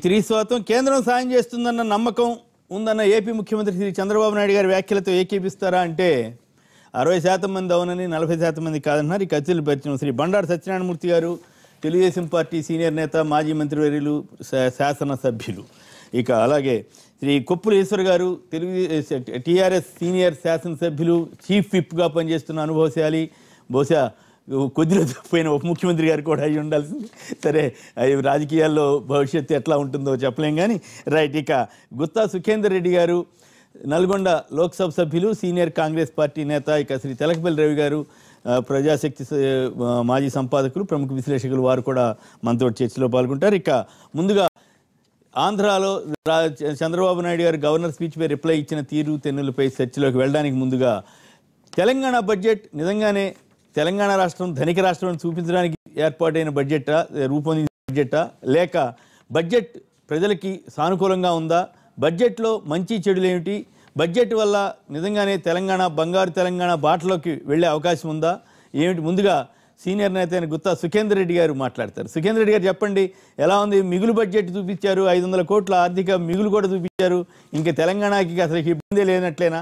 తిరిగి స్వాతం కేంద్రం సాయం చేస్తుందన్న నమ్మకం ఉందన్న ఏపీ ముఖ్యమంత్రి శ్రీ చంద్రబాబు నాయుడు గారి వ్యాఖ్యలతో ఏకీపిస్తారా అంటే అరవై శాతం మంది అవునని నలభై శాతం మంది కాదన్నారు ఈ కత్తిలు పరిచయం శ్రీ బండారు సత్యనారాయణమూర్తి గారు తెలుగుదేశం పార్టీ సీనియర్ నేత మాజీ మంత్రివర్యులు శా- శాసనసభ్యులు ఇక అలాగే శ్రీ కొప్పుల ఈశ్వర్ గారు తెలుగు టీఆర్ఎస్ సీనియర్ శాసనసభ్యులు చీఫ్ విప్గా పనిచేస్తున్న అనుభవశాలి బహుశా కొద్ది రోజులు పోయిన ఉప ముఖ్యమంత్రి గారు కూడా అయి ఉండాల్సింది సరే అవి రాజకీయాల్లో భవిష్యత్తు ఎట్లా ఉంటుందో చెప్పలేం కానీ రైట్ ఇక గుత్తా సుఖేందర్ రెడ్డి గారు నల్గొండ లోక్సభ సభ్యులు సీనియర్ కాంగ్రెస్ పార్టీ నేత ఇక శ్రీ తెలకపల్లి రవి గారు ఆ, ప్రజాశక్తి స- ఆ, మాజీ సంపాదకులు ప్రముఖ విశ్లేషకులు వారు కూడా మనతో చర్చలో పాల్గొంటారు ఇక ముందుగా ఆంధ్రాలో రా- చంద్రబాబు నాయుడు గారు గవర్నర్ స్పీచ్పై రిప్లై ఇచ్చిన తీరు తెన్నులపై చర్చలోకి వెళ్ళడానికి ముందుగా తెలంగాణ బడ్జెట్ నిజంగానే తెలంగాణ రాష్ట్రం ధనిక రాష్ట్రం అని చూపించడానికి ఏర్పాటైన బడ్జెటా రూపొందించిన బడ్జెటా లేక బడ్జెట్ ప్రజలకి సానుకూలంగా ఉందా బడ్జెట్లో మంచి చెడులు ఏమిటి బడ్జెట్ వల్ల నిజంగానే తెలంగాణ బంగారు తెలంగాణ బాటలోకి వెళ్ళే అవకాశం ఉందా ఏమిటి ముందుగా సీనియర్ నేత అయిన గుత్తా సుఖేందర్ రెడ్డి గారు మాట్లాడతారు సుఖేందర్ రెడ్డి గారు చెప్పండి ఎలా ఉంది మిగులు బడ్జెట్ చూపించారు ఐదు వందల కోట్ల ఆర్థిక మిగులు కూడా చూపించారు ఇంకా తెలంగాణకి అసలు ఇబ్బంది లేనట్లేనా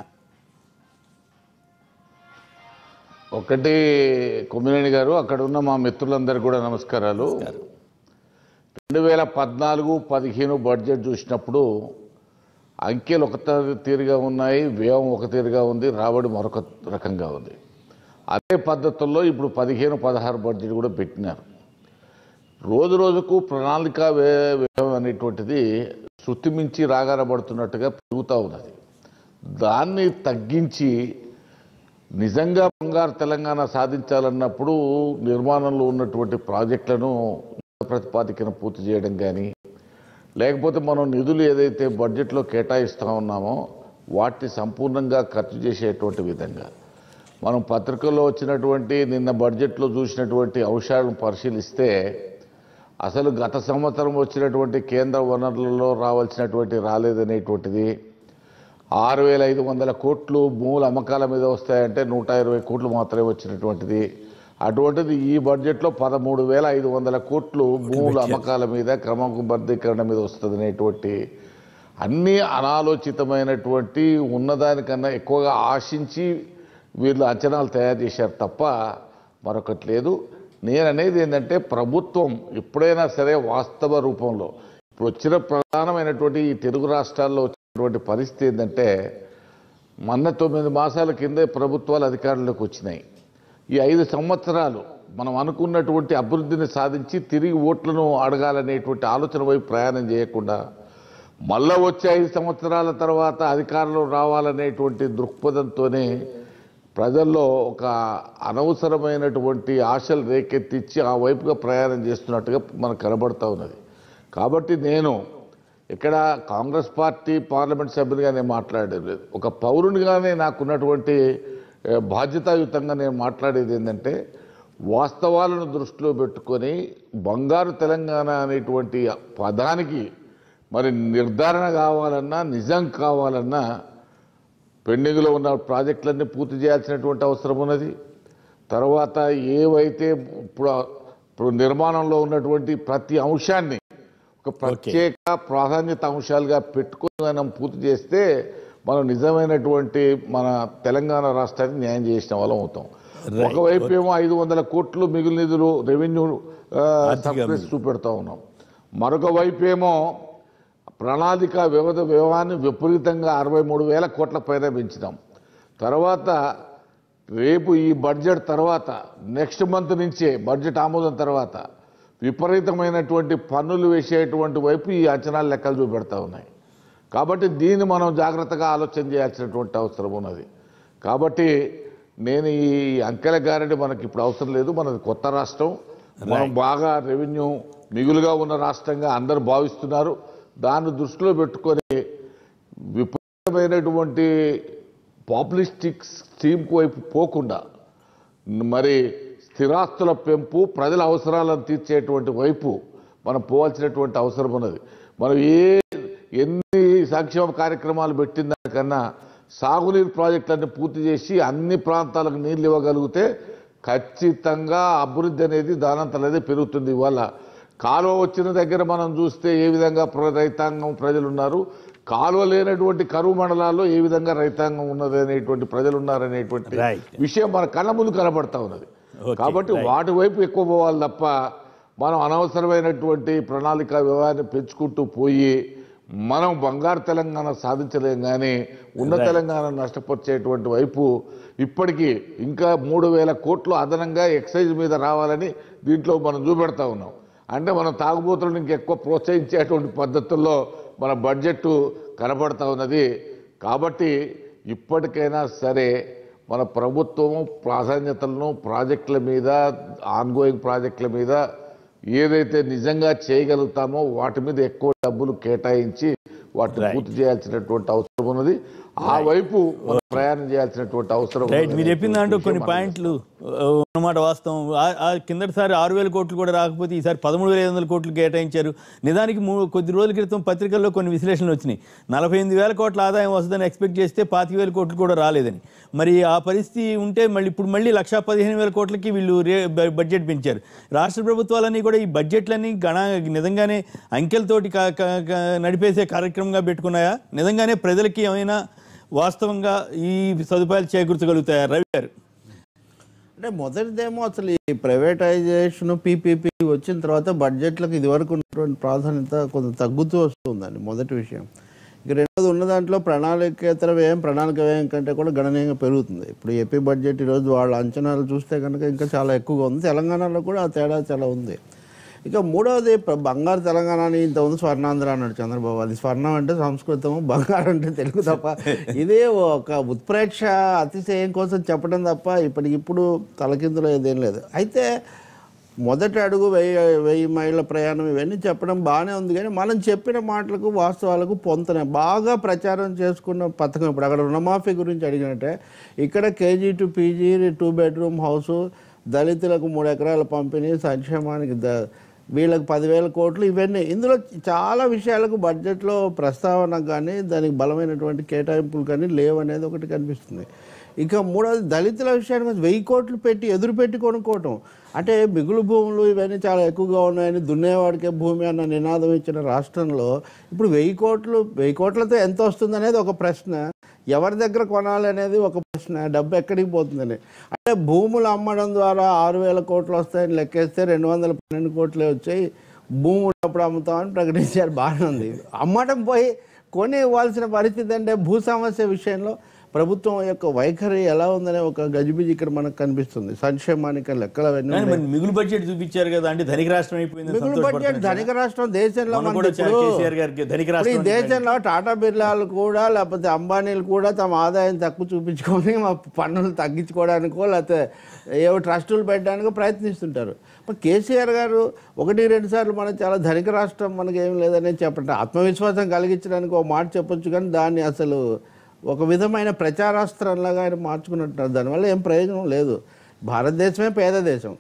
ఒకటి కొమ్మినేని గారు అక్కడ ఉన్న మా మిత్రులందరికీ కూడా నమస్కారాలు రెండు వేల పద్నాలుగు పదిహేను బడ్జెట్ చూసినప్పుడు అంకెలు ఒక త- తీరుగా ఉన్నాయి వ్యయం ఒక తీరుగా ఉంది రాబడి మరొక రకంగా ఉంది అదే పద్ధతుల్లో ఇప్పుడు పదిహేను పదహారు బడ్జెట్ కూడా పెట్టినారు రోజు రోజుకు ప్రణాళిక వ్యయ- వ్యయం అనేటువంటిది శృతి మించి రాగారబడుతున్నట్టుగా పెరుగుతూ ఉన్నది దాన్ని తగ్గించి నిజంగా బంగారు తెలంగాణ సాధించాలన్నప్పుడు నిర్మాణంలో ఉన్నటువంటి ప్రాజెక్టులను ప్రతిపాదికన పూర్తి చేయడం కానీ లేకపోతే మనం నిధులు ఏదైతే బడ్జెట్లో కేటాయిస్తూ ఉన్నామో వాటిని సంపూర్ణంగా ఖర్చు చేసేటువంటి విధంగా మనం పత్రికల్లో వచ్చినటువంటి నిన్న బడ్జెట్లో చూసినటువంటి అంశాలను పరిశీలిస్తే అసలు గత సంవత్సరం వచ్చినటువంటి కేంద్ర వనరులలో రావాల్సినటువంటి రాలేదనేటువంటిది ఆరు వేల ఐదు వందల కోట్లు భూముల అమ్మకాల మీద వస్తాయంటే నూట ఇరవై కోట్లు మాత్రమే వచ్చినటువంటిది అటువంటిది ఈ బడ్జెట్లో పదమూడు వేల ఐదు వందల కోట్లు భూముల అమ్మకాల మీద క్రమబద్ధీకరణ మీద వస్తుంది అనేటువంటి అన్నీ అనాలోచితమైనటువంటి ఉన్నదానికన్నా ఎక్కువగా ఆశించి వీళ్ళు అంచనాలు తయారు చేశారు తప్ప మరొకటి లేదు నేను అనేది ఏంటంటే ప్రభుత్వం ఎప్పుడైనా సరే వాస్తవ రూపంలో ఇప్పుడు వచ్చిన ప్రధానమైనటువంటి ఈ తెలుగు రాష్ట్రాల్లో వచ్చినటువంటి పరిస్థితి ఏంటంటే మొన్న తొమ్మిది మాసాల కిందే ప్రభుత్వాలు అధికారంలోకి వచ్చినాయి ఈ ఐదు సంవత్సరాలు మనం అనుకున్నటువంటి అభివృద్ధిని సాధించి తిరిగి ఓట్లను అడగాలనేటువంటి ఆలోచన వైపు ప్రయాణం చేయకుండా మళ్ళా వచ్చే ఐదు సంవత్సరాల తర్వాత అధికారంలో రావాలనేటువంటి దృక్పథంతోనే ప్రజల్లో ఒక అనవసరమైనటువంటి ఆశలు రేకెత్తించి ఆ వైపుగా ప్రయాణం చేస్తున్నట్టుగా మనకు కనబడతా ఉన్నది కాబట్టి నేను ఇక్కడ కాంగ్రెస్ పార్టీ పార్లమెంట్ సభ్యునిగా నేను మాట్లాడలేదు ఒక పౌరునిగానే నాకున్నటువంటి ఏ, బాధ్యతాయుతంగా నేను మాట్లాడేది ఏంటంటే వాస్తవాలను దృష్టిలో పెట్టుకొని బంగారు తెలంగాణ అనేటువంటి పదానికి మరి నిర్ధారణ కావాలన్నా నిజం కావాలన్నా పెండింగ్లో ఉన్న ప్రాజెక్టులన్నీ పూర్తి చేయాల్సినటువంటి అవసరం ఉన్నది తర్వాత ఏవైతే ఇప్పుడు ఇప్పుడు నిర్మాణంలో ఉన్నటువంటి ప్రతి అంశాన్ని ఒక ప్రత్యేక ప్రాధాన్యత అంశాలుగా పెట్టుకొని మనం పూర్తి చేస్తే మనం నిజమైనటువంటి మన తెలంగాణ రాష్ట్రానికి న్యాయం చేసిన వాళ్ళం అవుతాం ఒకవైపు ఏమో ఐదు వందల కోట్లు మిగులు నిధులు రెవెన్యూ సర్ప్లస్ చూపెడతా ఉన్నాం మరొక వైపు ఏమో ప్రణాళిక వ్యవధ వ్యవహాన్ని విపరీతంగా అరవై మూడు వేల కోట్ల పైన పెంచినాం తర్వాత రేపు ఈ బడ్జెట్ తర్వాత నెక్స్ట్ మంత్ నుంచే బడ్జెట్ ఆమోదం తర్వాత విపరీతమైనటువంటి పన్నులు వేసేటువంటి వైపు ఈ అంచనాలు లెక్కలు చూపెడతా ఉన్నాయి కాబట్టి దీన్ని మనం జాగ్రత్తగా ఆలోచన చేయాల్సినటువంటి అవసరం ఉన్నది కాబట్టి నేను ఈ అంకెల గారడి మనకి ఇప్పుడు అవసరం లేదు మనది కొత్త రాష్ట్రం మనం బాగా రెవెన్యూ మిగులుగా ఉన్న రాష్ట్రంగా అందరూ భావిస్తున్నారు దాన్ని దృష్టిలో పెట్టుకొని విపరీతమైనటువంటి పాపులిస్టిక్ స్కీమ్కు వైపు పోకుండా మరి స్థిరాస్తుల పెంపు ప్రజల అవసరాలను తీర్చేటువంటి వైపు మనం పోవాల్సినటువంటి అవసరం ఉన్నది మనం ఏ ఎన్ని సంక్షేమ కార్యక్రమాలు పెట్టిన దానికన్నా సాగునీరు ప్రాజెక్టులన్నీ పూర్తి చేసి అన్ని ప్రాంతాలకు నీళ్లు ఇవ్వగలిగితే ఖచ్చితంగా అభివృద్ధి అనేది దానంతలదే పెరుగుతుంది ఇవాళ కాలువ వచ్చిన దగ్గర మనం చూస్తే ఏ విధంగా ప్ర- రైతాంగం ప్రజలు ఉన్నారు కాలువ లేనటువంటి కరువు మండలాల్లో ఏ విధంగా రైతాంగం ఉన్నది అనేటువంటి ప్రజలు ఉన్నారనేటువంటి Right. విషయం మన కళ్ళ ముందు కనబడతా ఉన్నది Okay, కాబట్టి right. వాటి వైపు ఎక్కువ పోవాలి తప్ప మనం అనవసరమైనటువంటి ప్రణాళిక వ్యవహారాన్ని పెంచుకుంటూ పోయి మనం బంగారు తెలంగాణ సాధించలేం కానీ ఉన్న Right. తెలంగాణ నష్టపరిచేటువంటి వైపు ఇప్పటికీ ఇంకా మూడు వేల కోట్లు అదనంగా ఎక్సైజ్ మీద రావాలని దీంట్లో మనం చూపెడతా ఉన్నాం అంటే మనం తాగుబోతులను ఇంకెక్కువ ప్రోత్సహించేటువంటి పద్ధతుల్లో మన బడ్జెట్ కనబడతా ఉన్నది కాబట్టి ఇప్పటికైనా సరే మన ప్రభుత్వం ప్రాధాన్యతలను ప్రాజెక్టుల మీద ఆన్గోయింగ్ ప్రాజెక్టుల మీద ఏదైతే నిజంగా చేయగలుగుతామో వాటి మీద ఎక్కువ డబ్బులు కేటాయించి వాటిని Right. పూర్తి చేయాల్సినటువంటి అవసరం ఉన్నది ఆ వైపు మనం ప్రయాణం చేయాల్సినటువంటి అవసరం రైట్ ఉన్నది మీరు చెప్పిన దాంట్లో అనేటువంటి కొన్ని విషయం మనం పాయింట్లు ఆ, ఉన్నమాట వాస్తవం ఆ- ఆ కిందటిసారి ఆరు వేల కోట్లు కూడా రాకపోతే ఈసారి పదమూడు వేల ఐదు వందల కోట్లు కేటాయించారు నిజానికి మూ కొద్ది రోజుల క్రితం పత్రికల్లో కొన్ని విశ్లేషణలు వచ్చినాయి నలభై ఎనిమిది వేల కోట్ల ఆదాయం వస్తుందని ఎక్స్పెక్ట్ చేస్తే పాతిక వేల కోట్లు కూడా రాలేదని మరి ఆ పరిస్థితి ఉంటే మళ్ళీ ఇప్పుడు మళ్ళీ లక్షా పదిహేను వేల కోట్లకి వీళ్ళు రే బ- బడ్జెట్ పెంచారు రాష్ట్ర ప్రభుత్వాలన్నీ కూడా ఈ బడ్జెట్లన్నీ గణ నిజంగానే అంకెలతోటి కా- కా- కా- నడిపేసే కార్యక్రమంగా పెట్టుకున్నాయా నిజంగానే ప్రజలకి ఏమైనా వాస్తవంగా ఈ సదుపాయాలు చేకూర్చగలుగుతాయా రవి గారు అంటే మొదటిదేమో అసలు ఈ ప్రైవేటైజేషన్ పీపీపీ వచ్చిన తర్వాత బడ్జెట్లకు ఇదివరకు ఉన్నటువంటి ప్రాధాన్యత కొంత తగ్గుతూ వస్తుందండి మొదటి విషయం ఇక రెండోది ఉన్న దాంట్లో ప్రణాళికేతర వ్యయం ప్రణాళిక వ్యయం కంటే కూడా గణనీయంగా పెరుగుతుంది ఇప్పుడు ఏపీ బడ్జెట్ ఈరోజు వాళ్ళ అంచనాలు చూస్తే కనుక ఇంకా చాలా ఎక్కువగా ఉంది తెలంగాణలో కూడా ఆ తేడా చాలా ఉంది ఇక మూడవది ప్ర- బంగారు తెలంగాణ అని ఇంత ఉంది స్వర్ణాంధ్ర అన్నాడు చంద్రబాబు అది స్వర్ణం అంటే సంస్కృతం బంగారు అంటే తెలుగు తప్ప ఇదే ఒక ఉత్ప్రేక్ష అతిశయం కోసం చెప్పడం తప్ప ఇప్పటికిప్పుడు తలకిందులో ఏదేం లేదు అయితే మొదటి అడుగు వెయ్యి వెయ్యి మైళ్ళ ప్రయాణం ఇవన్నీ చెప్పడం బాగానే ఉంది కానీ మనం చెప్పిన మాటలకు వాస్తవాలకు పొంతనే బాగా ప్రచారం చేసుకున్న పథకం ఇప్పుడు అక్కడ రుణమాఫీ గురించి అడిగినట్టే ఇక్కడ KG to PG two bedroom house దళితులకు మూడు ఎకరాల పంపిణీ సంక్షేమానికి ద వీళ్ళకి పదివేల కోట్లు ఇవన్నీ ఇందులో చాలా విషయాలకు బడ్జెట్లో ప్రస్తావన కానీ దానికి బలమైనటువంటి కేటాయింపులు కానీ లేవనేది ఒకటి కనిపిస్తుంది ఇక మూడవది దళితుల విషయానికి వస్తే వెయ్యి కోట్లు పెట్టి ఎదురు పెట్టి కొనుక్కోవటం అంటే మిగులు భూములు ఇవన్నీ చాలా ఎక్కువగా ఉన్నాయని దున్నేవాడికే భూమి అన్న నినాదం ఇచ్చిన రాష్ట్రంలో ఇప్పుడు వెయ్యి కోట్లు వెయ్యి కోట్లతో ఎంత వస్తుంది అనేది ఒక ప్రశ్న ఎవరి దగ్గర కొనాలి అనేది ఒక ప్రశ్న డబ్బు ఎక్కడికి పోతుందని అంటే భూములు అమ్మడం ద్వారా ఆరు వేల కోట్లు వస్తాయని లెక్కేస్తే రెండు వందల పన్నెండు కోట్లే వచ్చాయి భూమి ఉన్నప్పుడు అమ్ముతామని ప్రకటించారు బాగానే ఉంది అమ్మటం పోయి కొని ఇవ్వాల్సిన పరిస్థితి అంటే భూ సమస్య విషయంలో ప్రభుత్వం యొక్క వైఖరి ఎలా ఉందనే ఒక గజిబిజి ఇక్కడ మనకు కనిపిస్తుంది సంక్షేమానికి లెక్కలు అవన్నీ కానీ ఉన్నాయి. మరి మిగులు బడ్జెట్ చూపించారు కదా అంటే ధనిక రాష్ట్రం అయిపోయింది మిగులు బడ్జెట్ ధనిక రాష్ట్రం దేశంలో మొన్న మనది కూడా ఇప్పుడు- కేసీఆర్ గారికి ధనిక ఇప్పుడు ఈ రాష్ట్రం దేశంలో టాటా బిర్లాలు కూడా లేకపోతే అంబానీలు కూడా తమ ఆదాయం తక్కువ చూపించుకొని మా పన్నులు తగ్గించుకోవడానికో లేకపోతే ఏవో ట్రస్టులు పెట్టడానికో ప్రయత్నిస్తుంటారు ఇప్పుడు కేసీఆర్ గారు ఒకటి రెండు సార్లు మనం చాలా ధనిక రాష్ట్రం మనకి ఏం లేదని చెప్పండి ఆత్మవిశ్వాసం కలిగించడానికి ఒక మాట చెప్పొచ్చు కానీ దాన్ని అసలు ఒక విధమైన ప్రచారాస్త్రంలాగా ఆయన మార్చుకున్నట్టున్నారు దానివల్ల ఏం ప్రయోజనం లేదు భారతదేశమే పేద దేశం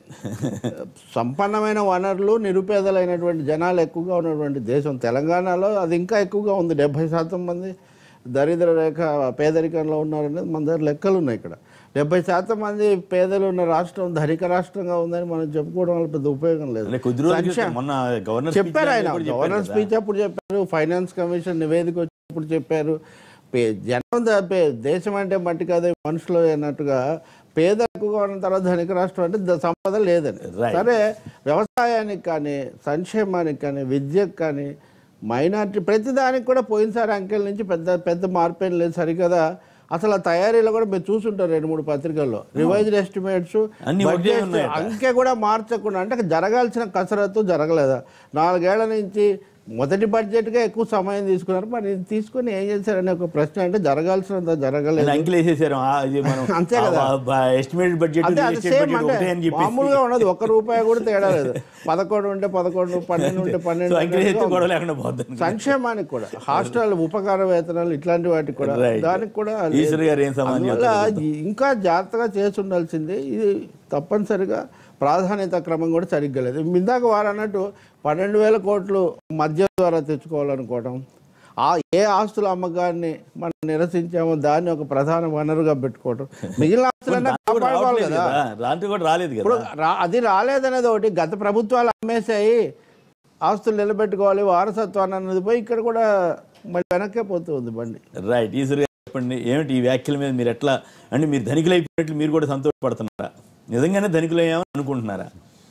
సంపన్నమైన వనరులు నిరుపేదలైనటువంటి జనాలు ఎక్కువగా ఉన్నటువంటి దేశం తెలంగాణలో అది ఇంకా ఎక్కువగా ఉంది డెబ్భై శాతం మంది దరిద్ర రేఖ పేదరికంలో ఉన్నారనేది మన దగ్గర లెక్కలు ఉన్నాయి ఇక్కడ డెబ్బై శాతం మంది పేదలు ఉన్న రాష్ట్రం ధనిక రాష్ట్రంగా ఉందని మనం చెప్పుకోవడం వల్ల పెద్ద ఉపయోగం లేదు అంటే కొద్ది రోజుల క్రితం సంక్షేమ- మొన్న గవర్నర్ చెప్పారు ఆయన కూడా చెప్పారు గవర్నర్ కదా. స్పీచ్ అప్పుడు చెప్పారు ఫైనాన్స్ కమిషన్ నివేదిక వచ్చినప్పుడు చెప్పారు పే- జనం ద- పే- దేశం అంటే మట్టి కాదు మనుషులు అన్నట్టుగా పేద ఎక్కువగా ఉన్న తర్వాత ధనిక రాష్ట్రం అంటే ద- సంపద లేదని Right. సరే వ్యవసాయానికి కానీ సంక్షేమానికి కానీ విద్యకు కానీ మైనార్టీ ప్రతిదానికి కూడా పోయినసారి అంకెల నుంచి పెద్ద పెద్ద మార్పేం లేదు సరికదా అసలు ఆ తయారీలో కూడా మీరు చూసుంటారు రెండు మూడు పత్రికల్లో రివైజ్డ్ ఎస్టిమేట్స్ అన్ని ఒకటే ఉన్నాయట. అంకె కూడా మార్చకుండా అంటే జరగాల్సిన కసరత్తు జరగలేదా నాలుగేళ్ల నుంచి మొదటి బడ్జెట్గా ఎక్కువ సమయం తీసుకున్నారు మరి ఇది తీసుకుని ఏం చేశారనే ఒక ప్రశ్న అంటే జరగాల్సినంత జరగలేదు ఆయన అంకెలు వేసేసారు ఆ, ఇది మనం అంతే కదా. ఎస్టిమేటెడ్ బడ్జెట్ అంటే అది సేమ్ అంటే ఒకటే అని చెప్పేసి మామూలుగా ఉండదు ఒక్క రూపాయి కూడా తేడా లేదు పదకొండు ఉంటే పదకొండు పన్నెండు ఉంటే పన్నెండు సో అంకెలు వేస్తే అన్నట్టుగా గొడవ ఉంది. లేకుండా పోతుంది సంక్షేమానికి కూడా హాస్టల్ ఉపకార వేతనాలు ఇట్లాంటి వాటికి కూడా Right. దానికి కూడా ఈశ్వర్ గారు ఏం సమాధానం అందువల్ల ఈ- ఇంకా జాగ్రత్తగా చేసి ఉండాల్సింది ఇది తప్పనిసరిగా ప్రాధాన్యత క్రమం కూడా సరిగ్గా లేదు ఇందాక వారు అన్నట్టు పన్నెండు వేల కోట్లు మద్యం ద్వారా తెచ్చుకోవాలనుకోవటం ఆ ఏ ఆస్తుల అమ్మకాన్ని మనం నిరసించామో దాన్ని ఒక ప్రధాన వనరుగా పెట్టుకోవటం మిగిలిన ఆస్తులన్నా దాంట్లో కూడా కాపాడుకోవాలి రావట్లేదు కదా కదా దాంట్లో కూడా రాలేదు ఇప్పుడు కదా రా- అది రాలేదనేది ఒకటి గత ప్రభుత్వాలు అమ్మేశాయి ఆస్తులు నిలబెట్టుకోవాలి వారసత్వాన్ని అన్నది పోయి ఇక్కడ కూడా మళ్ళీ వెనక్కే పోతుంది బండి రైట్ ఈశ్వర్ గారు చెప్పండి ఏమిటి ఈ వ్యాఖ్యల మీద మీరు ఎట్లా అంటే మీరు ధనికులు అయిపోయినట్లు మీరు కూడా సంతోషపడుతున్నారా నిజంగానే ధనికులయ్యామని అనుకుంటున్నారా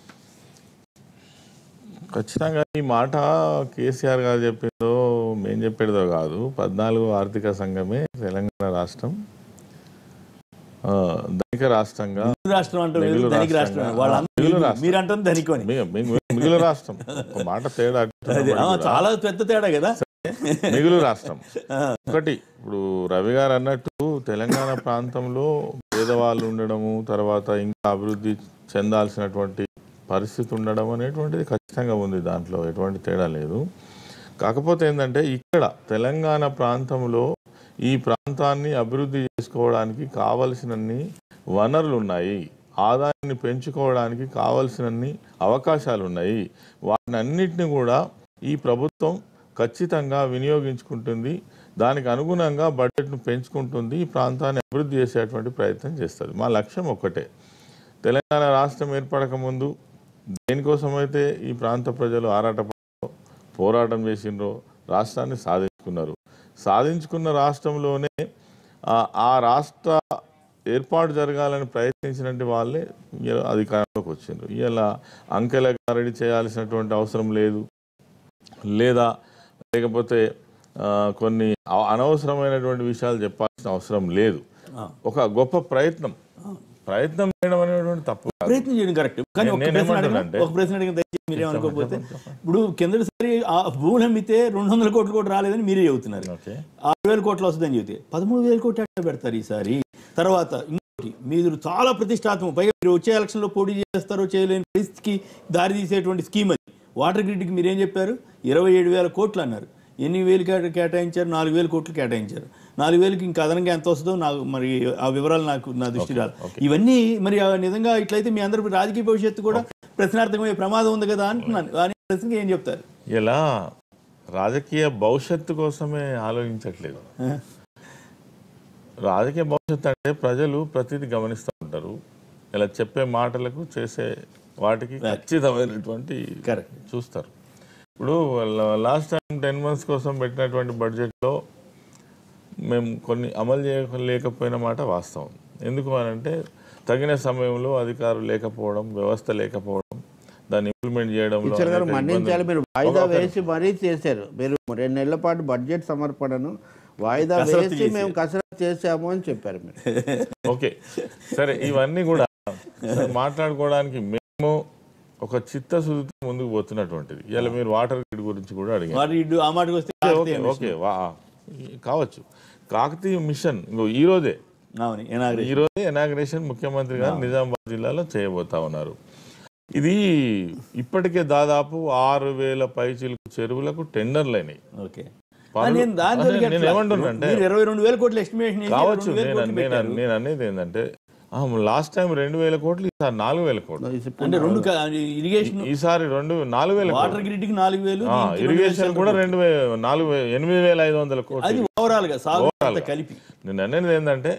ఖచ్చితంగా ఈ మాట కేసీఆర్ గారు చెప్పిందో మేం చెప్పేదో కాదు పద్నాలుగు ఆర్థిక సంఘమే తెలంగాణ రాష్ట్రం ఆ, ధనిక రాష్ట్రంగా మిగులు రాష్ట్రం అంటే మిగులు ధనిక రాష్ట్రంగా. రాష్ట్రం వాళ్ళందరూ మిగులు రాష్ట్రం. మీరు అంటుంది ధనికు అని మి- మి- మిగులు రాష్ట్రం ఒక మాట తేడా అదే, ఆ, అట్టున్నప్పటికీ కూడా చాలా పెద్ద తేడా కదా మిగులు రాష్ట్రం ఆ, ఒకటి ఇప్పుడు రవి గారు అన్నట్టు తెలంగాణ ప్రాంతంలో పేదవాళ్ళు ఉండడము తర్వాత ఇంకా అభివృద్ధి చెందాల్సినటువంటి పరిస్థితి ఉండడం అనేటువంటిది ఖచ్చితంగా ఉంది దాంట్లో ఎటువంటి తేడా లేదు కాకపోతే ఏంటంటే ఇక్కడ తెలంగాణ ప్రాంతంలో ఈ ప్రాంతాన్ని అభివృద్ధి చేసుకోవడానికి కావలసినన్ని వనరులు ఉన్నాయి ఆదాయాన్ని పెంచుకోవడానికి కావలసినన్ని అవకాశాలు ఉన్నాయి వాటిని అన్నిటిని కూడా ఈ ప్రభుత్వం ఖచ్చితంగా వినియోగించుకుంటుంది దానికి అనుగుణంగా బడ్జెట్ను పెంచుకుంటుంది ఈ ప్రాంతాన్ని అభివృద్ధి చేసేటువంటి ప్రయత్నం చేస్తుంది మా లక్ష్యం ఒక్కటే తెలంగాణ రాష్ట్రం ఏర్పడక ముందు దేనికోసమైతే ఈ ప్రాంత ప్రజలు ఆరాటపడ్డారో పోరాటం చేసిండ్రో రాష్ట్రాన్ని సాధించుకున్నారు సాధించుకున్న రాష్ట్రంలోనే ఆ- ఆ రాష్ట్ర ఏర్పాటు జరగాలని ప్రయత్నించినటువంటి వాళ్ళే ఇవాళ అధికారంలోకి వచ్చిండ్రు ఇలా అంకెల గారడి చేయాల్సినటువంటి అవసరం లేదు లేదా లేకపోతే ఆ, కొన్ని అ- అనవసరమైనటువంటి విషయాలు చెప్పాల్సిన అవసరం లేదు ఆ. ఒక గొప్ప ప్రయత్నం ప్రయత్నం చేయడం అనేటువంటి తప్పు కాదు. ప్రయత్నం చేయడం కరెక్ట్ కానీ ఒక నేను ప్రశ్న అడిగిన ఏమంటానంటే- ఒక ప్రశ్న అడిగిన దయచేసి మీరే అనుకోకపోతే ఇప్పుడు కిందటిసారి ఆ భూములు అమ్మితే రెండు వందల కోట్లు కూడా రాలేదని మీరే చెబుతున్నారు ఓకే ఆరు వేల కోట్లు వస్తుందని చెబితే పదమూడు వేల కోట్లు ఎట్లా పెడతారు ఈసారి తర్వాత ఇంకోటి మీరు చాలా ప్రతిష్టాత్మకం పైగా మీరు వచ్చే ఎలక్షన్లో పోటీ చేస్తారో చేయలేని పరిస్థితికి దారి తీసేటువంటి స్కీమ్ అది వాటర్ గ్రిడ్కి మీరు ఏం చెప్పారు ఇరవై ఏడు వేల కోట్లు అన్నారు ఎన్ని వేలు కేటా- కేటాయించారు నాలుగు వేల కోట్లు కేటాయించారు నాలుగు వేలకి ఇంకా అదనంగా ఎంత వస్తుందో నాకు మరి ఆ వివరాలు నాకు నా దృష్టి రాదు ఇవన్నీ మరి ఆ నిజంగా ఇట్లయితే మీ అందరి రాజకీయ భవిష్యత్తు కూడా ప్రశ్నార్థకమయ్యే ప్రమాదం ఉంది కదా అంటున్నాను కానీ ప్రశ్నకి ఏం చెప్తారు ఇలా రాజకీయ భవిష్యత్తు కోసమే ఆలోచించట్లేదు రాజకీయ భవిష్యత్తు అంటే ప్రజలు ప్రతిదీ గమనిస్తూ ఉంటారు ఇలా చెప్పే మాటలకు చేసే వాటికి ఖచ్చితమైనటువంటి Correct. చూస్తారు ఇప్పుడు లాస్ట్ టైం టెన్ మంత్స్ కోసం పెట్టినటువంటి బడ్జెట్లో మేము కొన్ని అమలు చేయలేకపోయిన మాట వాస్తవం ఎందుకు అని అంటే తగిన సమయంలో అధికారులు లేకపోవడం వ్యవస్థ లేకపోవడం దాన్ని ఇంప్లిమెంట్ చేయడంలో టీచర్ గారు అనేక మన్నించాలి ఇబ్బందులు. మీరు వాయిదా ఒక- ఒక- వేసి మరీ చేశారు మీరు రెండు నెలల పాటు బడ్జెట్ సమర్పణను వాయిదా కసరత్తు వేసి చేశారు. మేము కసరత్తు చేశాము అని చెప్పారు మీరు ఓకే సరే ఇవన్నీ కూడా మాట్లాడుకోవడానికి మేము ఒక చిత్తశుద్ధితో ముందుకు పోతున్నటువంటిది ఇలా మీరు వాటర్ గ్రిడ్ గురించి కూడా అడిగారు వాటి ఇడ్డు ఆ మాటకు వస్తే ఓకే కాకతీయ మిషన్. ఓకే వా కావచ్చు కాకతీయ మిషన్ ఇంకో ఈ రోజే అవును ఇనాగ్రేషన్. ఈ రోజే ఇనాగ్రేషన్ ముఖ్యమంత్రి గారు నిజామాబాద్ జిల్లాలో చేయబోతా ఉన్నారు ఇది ఇప్పటికే దాదాపు ఆరు వేల పైచిలకు చెరువులకు టెండర్లు అయినాయి ఓకే పనులు- నేను దాని అదే జరిగే నేను ఏమంటున్నానంటే మీరు ఇరవై రెండు వేల కోట్ల ఎస్టిమేషన్ చేసి కావచ్చు రెండు వేల నేను కోట్లు నేను పెట్టారు. నేను అనేది ఏంటంటే లాస్ట్ టైం రెండు వేల కోట్లు ఈసారి నాలుగు వేల కోట్లు అంటే రెండు క- ఇరిగేషన్ ఈసారి రెండు నాలుగు వేల వాటర్ గ్రిడ్ కి నాలుగు వేలు ఆ, దీనికి రెండు వేల ఇరిగేషన్ కూడా రెండు వే నాలుగు వే ఎనిమిది వేల ఐదు వందల అది కోట్లు ఓవరాల్ గా సాగు Overall అంతా గా. కలిపి నేను అనేది ఏంటంటే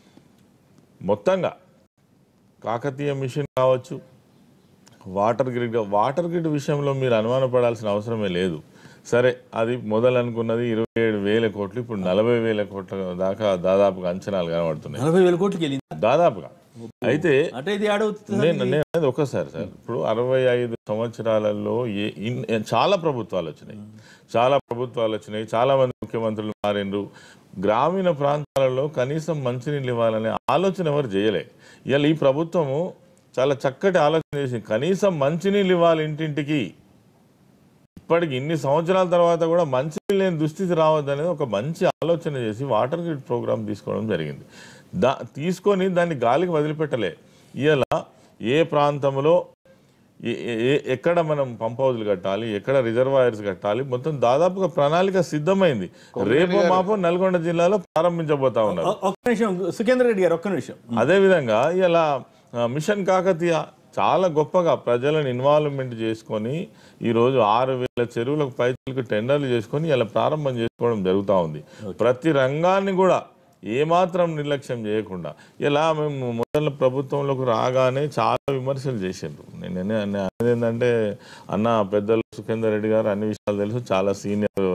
మొత్తంగా కాకతీయ మిషన్ కావచ్చు వాటర్ గ్రిడ్ వాటర్ గ్రిడ్ విషయంలో మీరు అనుమానపడాల్సిన అవసరమే లేదు సరే అది మొదలు అనుకున్నది ఇరవై ఏడు వేల కోట్లు ఇప్పుడు నలభై వేల కోట్ల దాకా దాదాపుగా అంచనాలు కనబడుతున్నాయి నలభై వేల కోట్లకి వెళ్ళింది దాదాపుగా అయితే అంటే ఇది యాడ్ అవుతుంది సార్ నేను నేను అనేది ఒకసారి సార్ ఇప్పుడు అరవై ఐదు సంవత్సరాలలో ఏ ఇన్- చాలా ప్రభుత్వాలు వచ్చినాయి చాలా ప్రభుత్వాలు వచ్చినాయి చాలా మంది ముఖ్యమంత్రులు మారిండ్రు గ్రామీణ ప్రాంతాలలో కనీసం మంచినీళ్ళు ఇవ్వాలనే ఆలోచన ఎవరు చేయలే ఇవాళ ఈ ప్రభుత్వము చాలా చక్కటి ఆలోచన చేసింది కనీసం మంచినీళ్ళు ఇవ్వాలి ఇంటింటికి ఇప్పటికి ఇన్ని సంవత్సరాల తర్వాత కూడా మంచినీళ్ళు లేని దుస్థితి రావద్దనేది ఒక మంచి ఆలోచన చేసి వాటర్ గ్రిడ్ ప్రోగ్రామ్ తీసుకోవడం జరిగింది దా తీసుకొని దాన్ని గాలికి వదిలిపెట్టలే ఇలా ఏ ప్రాంతంలో ఏ- ఏ- ఏ- ఎక్కడ మనం పంప్ హౌజ్లు కట్టాలి ఎక్కడ రిజర్వాయర్స్ కట్టాలి మొత్తం దాదాపుగా ప్రణాళిక సిద్ధమైంది రేపు మాపో నల్గొండ జిల్లాలో ప్రారంభించబోతా ఉన్నారు ఒ- ఒక్క నిమిషం సుఖేందర్ రెడ్డి గారు ఒక్క నిమిషం అదేవిధంగా ఇలా ఆ, మిషన్ కాకతీయ చాలా గొప్పగా ప్రజలను ఇన్వాల్వ్మెంట్ చేసుకొని ఈరోజు ఆరు వేల చెరువులకు పైచలకు టెండర్లు చేసుకొని ఇలా ప్రారంభం చేసుకోవడం జరుగుతూ ఉంది ప్రతి రంగాన్ని కూడా ఏమాత్రం నిర్లక్ష్యం చేయకుండా ఇలా మేము మొదల ప్రభుత్వంలోకి రాగానే చాలా విమర్శలు చేసిండ్రు నేను అనే- అనే- అనేది ఏంటంటే అన్న పెద్దలు సుఖేందర్ రెడ్డి గారు అన్ని విషయాలు తెలుసు చాలా సీనియర్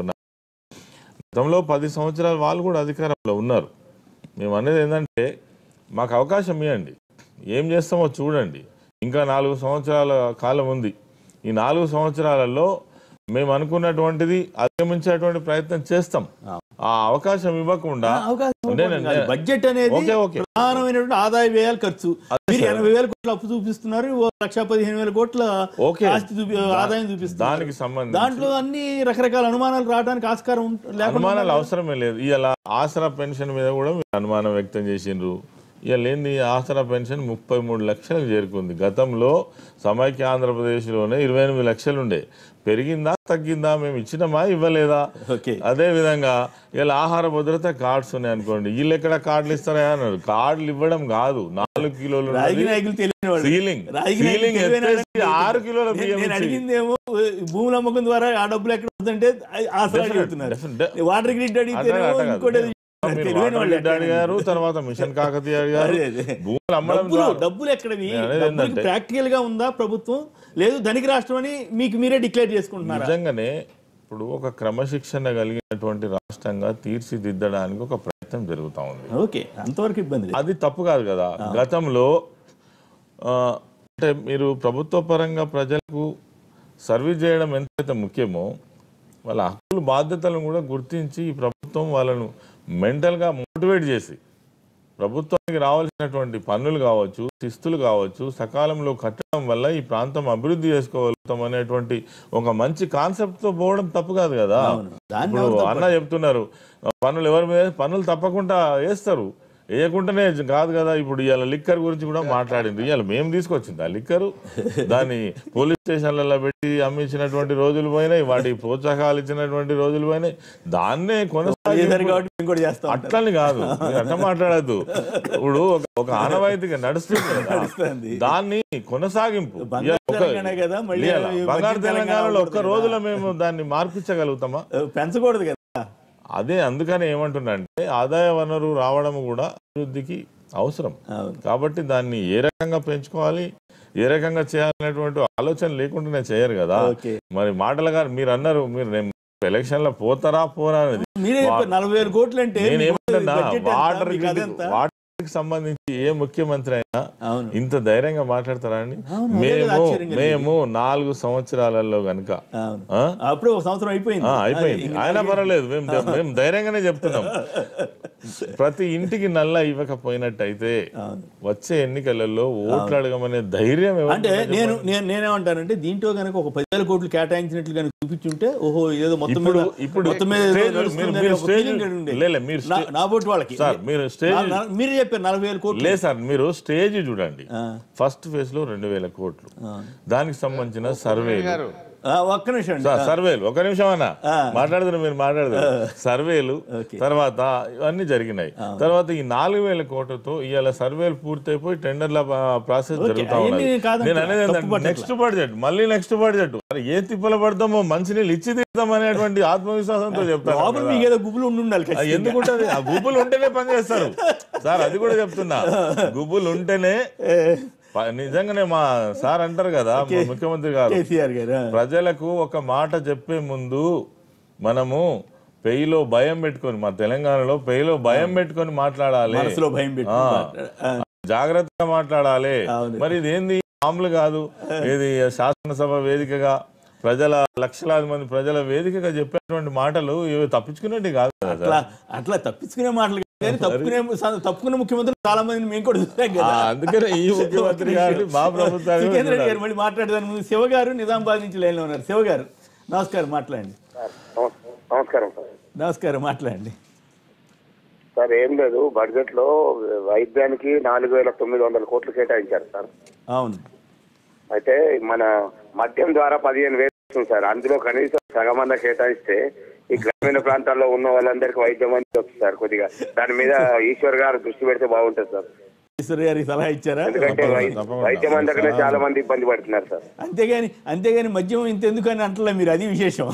గతంలో పది సంవత్సరాలు వాళ్ళు కూడా అధికారంలో ఉన్నారు మేము అనేది ఏంటంటే మాకు అవకాశం ఇవ్వండి ఏం చేస్తామో చూడండి ఇంకా నాలుగు సంవత్సరాల కాలం ఉంది ఈ నాలుగు సంవత్సరాలలో మేము అనుకున్నటువంటిది అధిగమించేటువంటి ప్రయత్నం చేస్తాం ఆ అవకాశం ఇవ్వకుండా అవకాశం నేను- ఇవ్వడం కాదు. నేను- బడ్జెట్ అనేది ఓకే, ఓకే. ప్రధానమైనటువంటి ఆదాయ వ్యయాలు ఖర్చు అదే మీరు సార్. ఎనభై వేల కోట్ల అప్పు చూపిస్తున్నారు ఓ లక్ష పదిహేను వేల కోట్ల ఓకే. ఆస్తి చూపి ఆదాయం చూపిస్తున్నారు దానికి సంబంధించి దాంట్లో అన్ని రకరకాల అనుమానాలు రావడానికి ఆస్కారం ఉంట- లేకుండా అనుమానాలు అవసరమే లేదు ఇలా ఆసరా పెన్షన్ మీద కూడా మీరు అనుమానం వ్యక్తం చేసిండ్రు ఇవాళ ఏంది ఆసరా పెన్షన్ ముప్పై మూడు లక్షలకు చేరుకుంది గతంలో సమైక్య ఆంధ్రప్రదేశ్లోనే ఇరవై ఎనిమిది లక్షలు ఉండే పెరిగిందా తగ్గిందా మేము ఇచ్చినామా ఇవ్వలేదా ఓకే అదే విధంగా ఇలా ఆహార భద్రత కార్డ్స్ ఉన్నాయి అనుకోండి వీళ్ళు ఎక్కడ కార్డులు ఇస్తారా అన్నారు కార్డులు ఇవ్వడం కాదు నాలుగు కిలోలు ఉన్నది. రాజకీయ నాయకులు తెలియని వాళ్ళు సీలింగ్ రాజకీయ నాయకులు సీలింగ్ తెలివైన ఎత్తేసి వాళ్ళు. ఆరు కిలోల నేను- బియ్యం నేను ఇచ్చి- అడిగిందేమో భూముల అమ్మకం ద్వారా ఆ డబ్బులు ఎక్కడ వస్తుందంటే ఆసరా Definite, అడుగుతున్నారు definite. వాటర్ గ్రిడ్ అట్లా అడిగితేనేమో అట్లా కాదు. ఇంకోటి మీరు తెలివైన వాటర్ వాళ్ళు గ్రిడ్ అడిగారు తర్వాత మిషన్ కాకతీయ అడిగారు అదే, అదే. భూములు అమ్మడం డబ్బులు ద్వారా డబ్బులు ఎక్కడవి నేను అనేది ఏంటంటే- ప్రాక్టికల్ గా ఉందా ప్రభుత్వం లేదు ధనిక రాష్ట్రం అని మీకు మీరే డిక్లేర్ చేసుకుంటున్నారా నిజంగానే ఇప్పుడు ఒక క్రమశిక్షణ కలిగినటువంటి రాష్ట్రంగా తీర్చిదిద్దడానికి ఒక ప్రయత్నం జరుగుతా ఉంది ఓకే అంతవరకు ఇబ్బంది లేదు అది తప్పు కాదు కదా గతంలో ఆ, అంటే మీరు ప్రభుత్వ పరంగా ప్రజలకు సర్వీస్ చేయడం ఎంతైతే ముఖ్యమో వాళ్ళ హక్కులు బాధ్యతలను కూడా గుర్తించి ఈ ప్రభుత్వం వాళ్ళను మెంటల్గా మోటివేట్ చేసి ప్రభుత్వానికి రావాల్సినటువంటి పన్నులు కావచ్చు శిస్తులు కావచ్చు సకాలంలో కట్టడం వల్ల ఈ ప్రాంతం అభివృద్ధి చేసుకోగలుగుతాం అనేటువంటి ఒక మంచి కాన్సెప్ట్ తో పోవడం తప్పు కాదు కదా అవును. దాన్ని ఇప్పుడు ఎవరు అన్న చెప్తున్నారు పన్నులు ఎవరి మీద పన్నులు తప్పకుండా వేస్తారు వేయకుండానే కాదు కదా ఇప్పుడు ఇవాళ లిక్కర్ గురించి కూడా మాట్లాడింది ఇవాళ మేము తీసుకొచ్చింది ఆ లిక్కరు దాన్ని పోలీస్ స్టేషన్లలో పెట్టి అమ్మించినటువంటి రోజులు పోయినాయి వాటి ప్రోత్సాహాలు ఇచ్చినటువంటి రోజులు పోయినాయి దాన్నే చేశారు కొనసాగి కాబట్టి మేము కూడా చేస్తాం అట్లని కాదు మీరు అట్లా మాట్లాడద్దు ఇప్పుడు ఒక ఒక ఆనవాయితీగా నడుస్తుంది కదా నడుస్తుంది. దాన్ని కొనసాగింపు బంగారు ఇవాళ ఒక- తెలంగాణ కదా, మళ్ళీ ఇవాళ ఈ బంగారు మధ్య తెలంగాణ తెలంగాణలో ఒక్క ఉండదు రోజులో మేము దాన్ని మార్పించగలుగుతామా పెంచకూడదు కదా అదే అందుకని ఏమంటున్నా అంటే ఆదాయ వనరు రావడం కూడా అభివృద్ధికి అవసరం అవును కాబట్టి దాన్ని ఏ రకంగా పెంచుకోవాలి ఏ రకంగా చేయాలనేటువంటి ఆలోచన లేకుండానే చేయరు కదా ఓకే మరి మాటలుగా మీరు అన్నారు మీరు నేను ఎలక్షన్ లో పోతారా పోరా అనేది మీరే చెప్పారు నలభై వేల కోట్లు అంటే నేను మీకు ఏమంటున్నా బడ్జెట్ ఎంత? వాటర్ మీకు అదెంత? వాటర్ కి సంబంధించి ఏ ముఖ్యమంత్రి అయినా అవును ఇంత ధైర్యంగా మాట్లాడతారా అండి అవును, అదే మేము ఆశ్చర్యం కలిగింది. మేము నాలుగు సంవత్సరాలలో గనుక అవును ఆ? అప్పుడే ఒక సంవత్సరం అయిపోయింది ఆ, అయిపోయింది అది ఆయన పర్వాలేదు మేము మేము ధైర్యంగానే చెప్తున్నాం ప్రతి ఇంటికి నల్ల ఇవ్వకపోయినట్టయితే అవును. వచ్చే ఎన్నికలలో ఓట్లు అడగమనే ధైర్యం ఎవరికి అంటే ఉంది నేను నేను నేనేమంటానంటే దీంట్లో కనుక ఒక పదివేల కోట్లు కేటాయించినట్లు కనుక చూపించుంటే ఓహో ఏదో మొత్తం ఇప్పుడు మీద ఇప్పుడు మొత్తం మీద ఏదో స్టేజ్ నడుస్తుంది మీరు- అనే మీరు ఒక స్టేజ్ feeling ఉండేది. లే, లే, మీరు నా- స్టే- నా బోటి వాళ్ళకి సార్ మీరు స్టేజ్ నా- నా- మీరే చెప్పారు నలభై వేల కోట్లు లేదు సార్ మీరు స్టేజ్ చూడండి ఆ. ఫస్ట్ ఫేజ్ లో రెండు వేల కోట్లు దానికి సంబంధించిన సర్వేలు ఆ, ఒక్క నిమిషం అండి సార్, సర్వేలు ఒక నిమిషం అన్న ఆ. మాట్లాడుతున్నారు మీరు మాట్లాడుతున్నారు సర్వేలు ఓకే. తర్వాత ఇవన్నీ జరిగినాయి తర్వాత ఈ నాలుగు వేల కోట్లతో ఇవాళ సర్వేలు పూర్తయిపోయి టెండర్ల ప్రాసెస్ ఓకే, జరుగుతా అవన్నీ ఉన్నది కాదంటున్నా, నేను అనేది తప్పు ఏంటంటే పట్టట్లా. నెక్స్ట్ బడ్జెట్ మళ్ళీ నెక్స్ట్ బడ్జెట్ మరి ఏ తిప్పలు పడతామో మంచినీళ్ళు ఇచ్చి తీద్దాం అనేటువంటి ఆత్మవిశ్వాసంతో చెప్తాను లోపల కదా. మీకు ఏదో గుబులు ఉండి ఉండాలి ఆ, ఖచ్చితంగా. ఎందుకుంటది ఆ గుబ్బులు ఉంటేనే పని చేస్తారు సార్ అది కూడా చెప్తున్నా గుబ్బులు ఉంటేనే ప- నిజంగానే మా సార్ అంటారు కదా మా ముఖ్యమంత్రి గారు కేసీఆర్ గారు ఆ. ప్రజలకు ఒక మాట చెప్పే ముందు మనము పెయిలో భయం పెట్టుకొని మా తెలంగాణలో పెయిలో భయం పెట్టుకొని మాట్లాడాలి మనసులో భయం పెట్టి ఆ. ఆ, జాగ్రత్తగా మాట్లాడాలి అవును. మరి ఇదేంది మామూలు కాదు ఇది శాసనసభ వేదికగా ప్రజల లక్షలాది మంది ప్రజల వేదికగా చెప్పేటువంటి మాటలు ఇవి తప్పించుకునేవి కాదు కదా అట్లా సార్. అట్లా తప్పించుకునే మాటలు కాదు కానీ తప్పుకునే తప్పుకునే ముఖ్యమంత్రులు చాలా మందిని మేము కూడా చూసాం ఆ, కదా అందుకనే ఈ ముఖ్యమంత్రి గారు మా ప్రభుత్వానికి సుఖేంద్ర రెడ్డి గారు మళ్ళీ మాట్లాడదాని ముందు శివ గారు నిజామాబాద్ నుంచి లైన్లో ఉన్నారు శివ గారు నమస్కారం మాట్లాడండి నమస్- నమస్కారం సార్ నమస్కారం మాట్లాడండి సార్ ఏం లేదు బడ్జెట్ లో వైద్యానికి నాలుగు వేల తొమ్మిది వందల కోట్లు కేటాయించారు సార్ అవును అయితే మన మద్యం ద్వారా పదిహేను వేలు వస్తుంది సార్ అందులో కనీసం సగమన్న కేటాయిస్తే ఈ గ్రామీణ ప్రాంతాల్లో ఉన్న వాళ్ళందరికీ వైద్యం అని వస్తుంది సార్ కొద్దిగా దాని మీద ఈశ్వర్ గారు దృష్టి పెడితే బాగుంటుంది సార్ ఈశ్వర్ గారికి సలహా ఇచ్చారా ఎందుకంటే వై- తప్పకుండా. వైద్యం అందకనే చాలా మంది ఇబ్బంది పడుతున్నారు సార్ అంతేగాని అంతేగాని మద్యం ఇంత ఎందుకు అని అంటలే మీరు అది విశేషం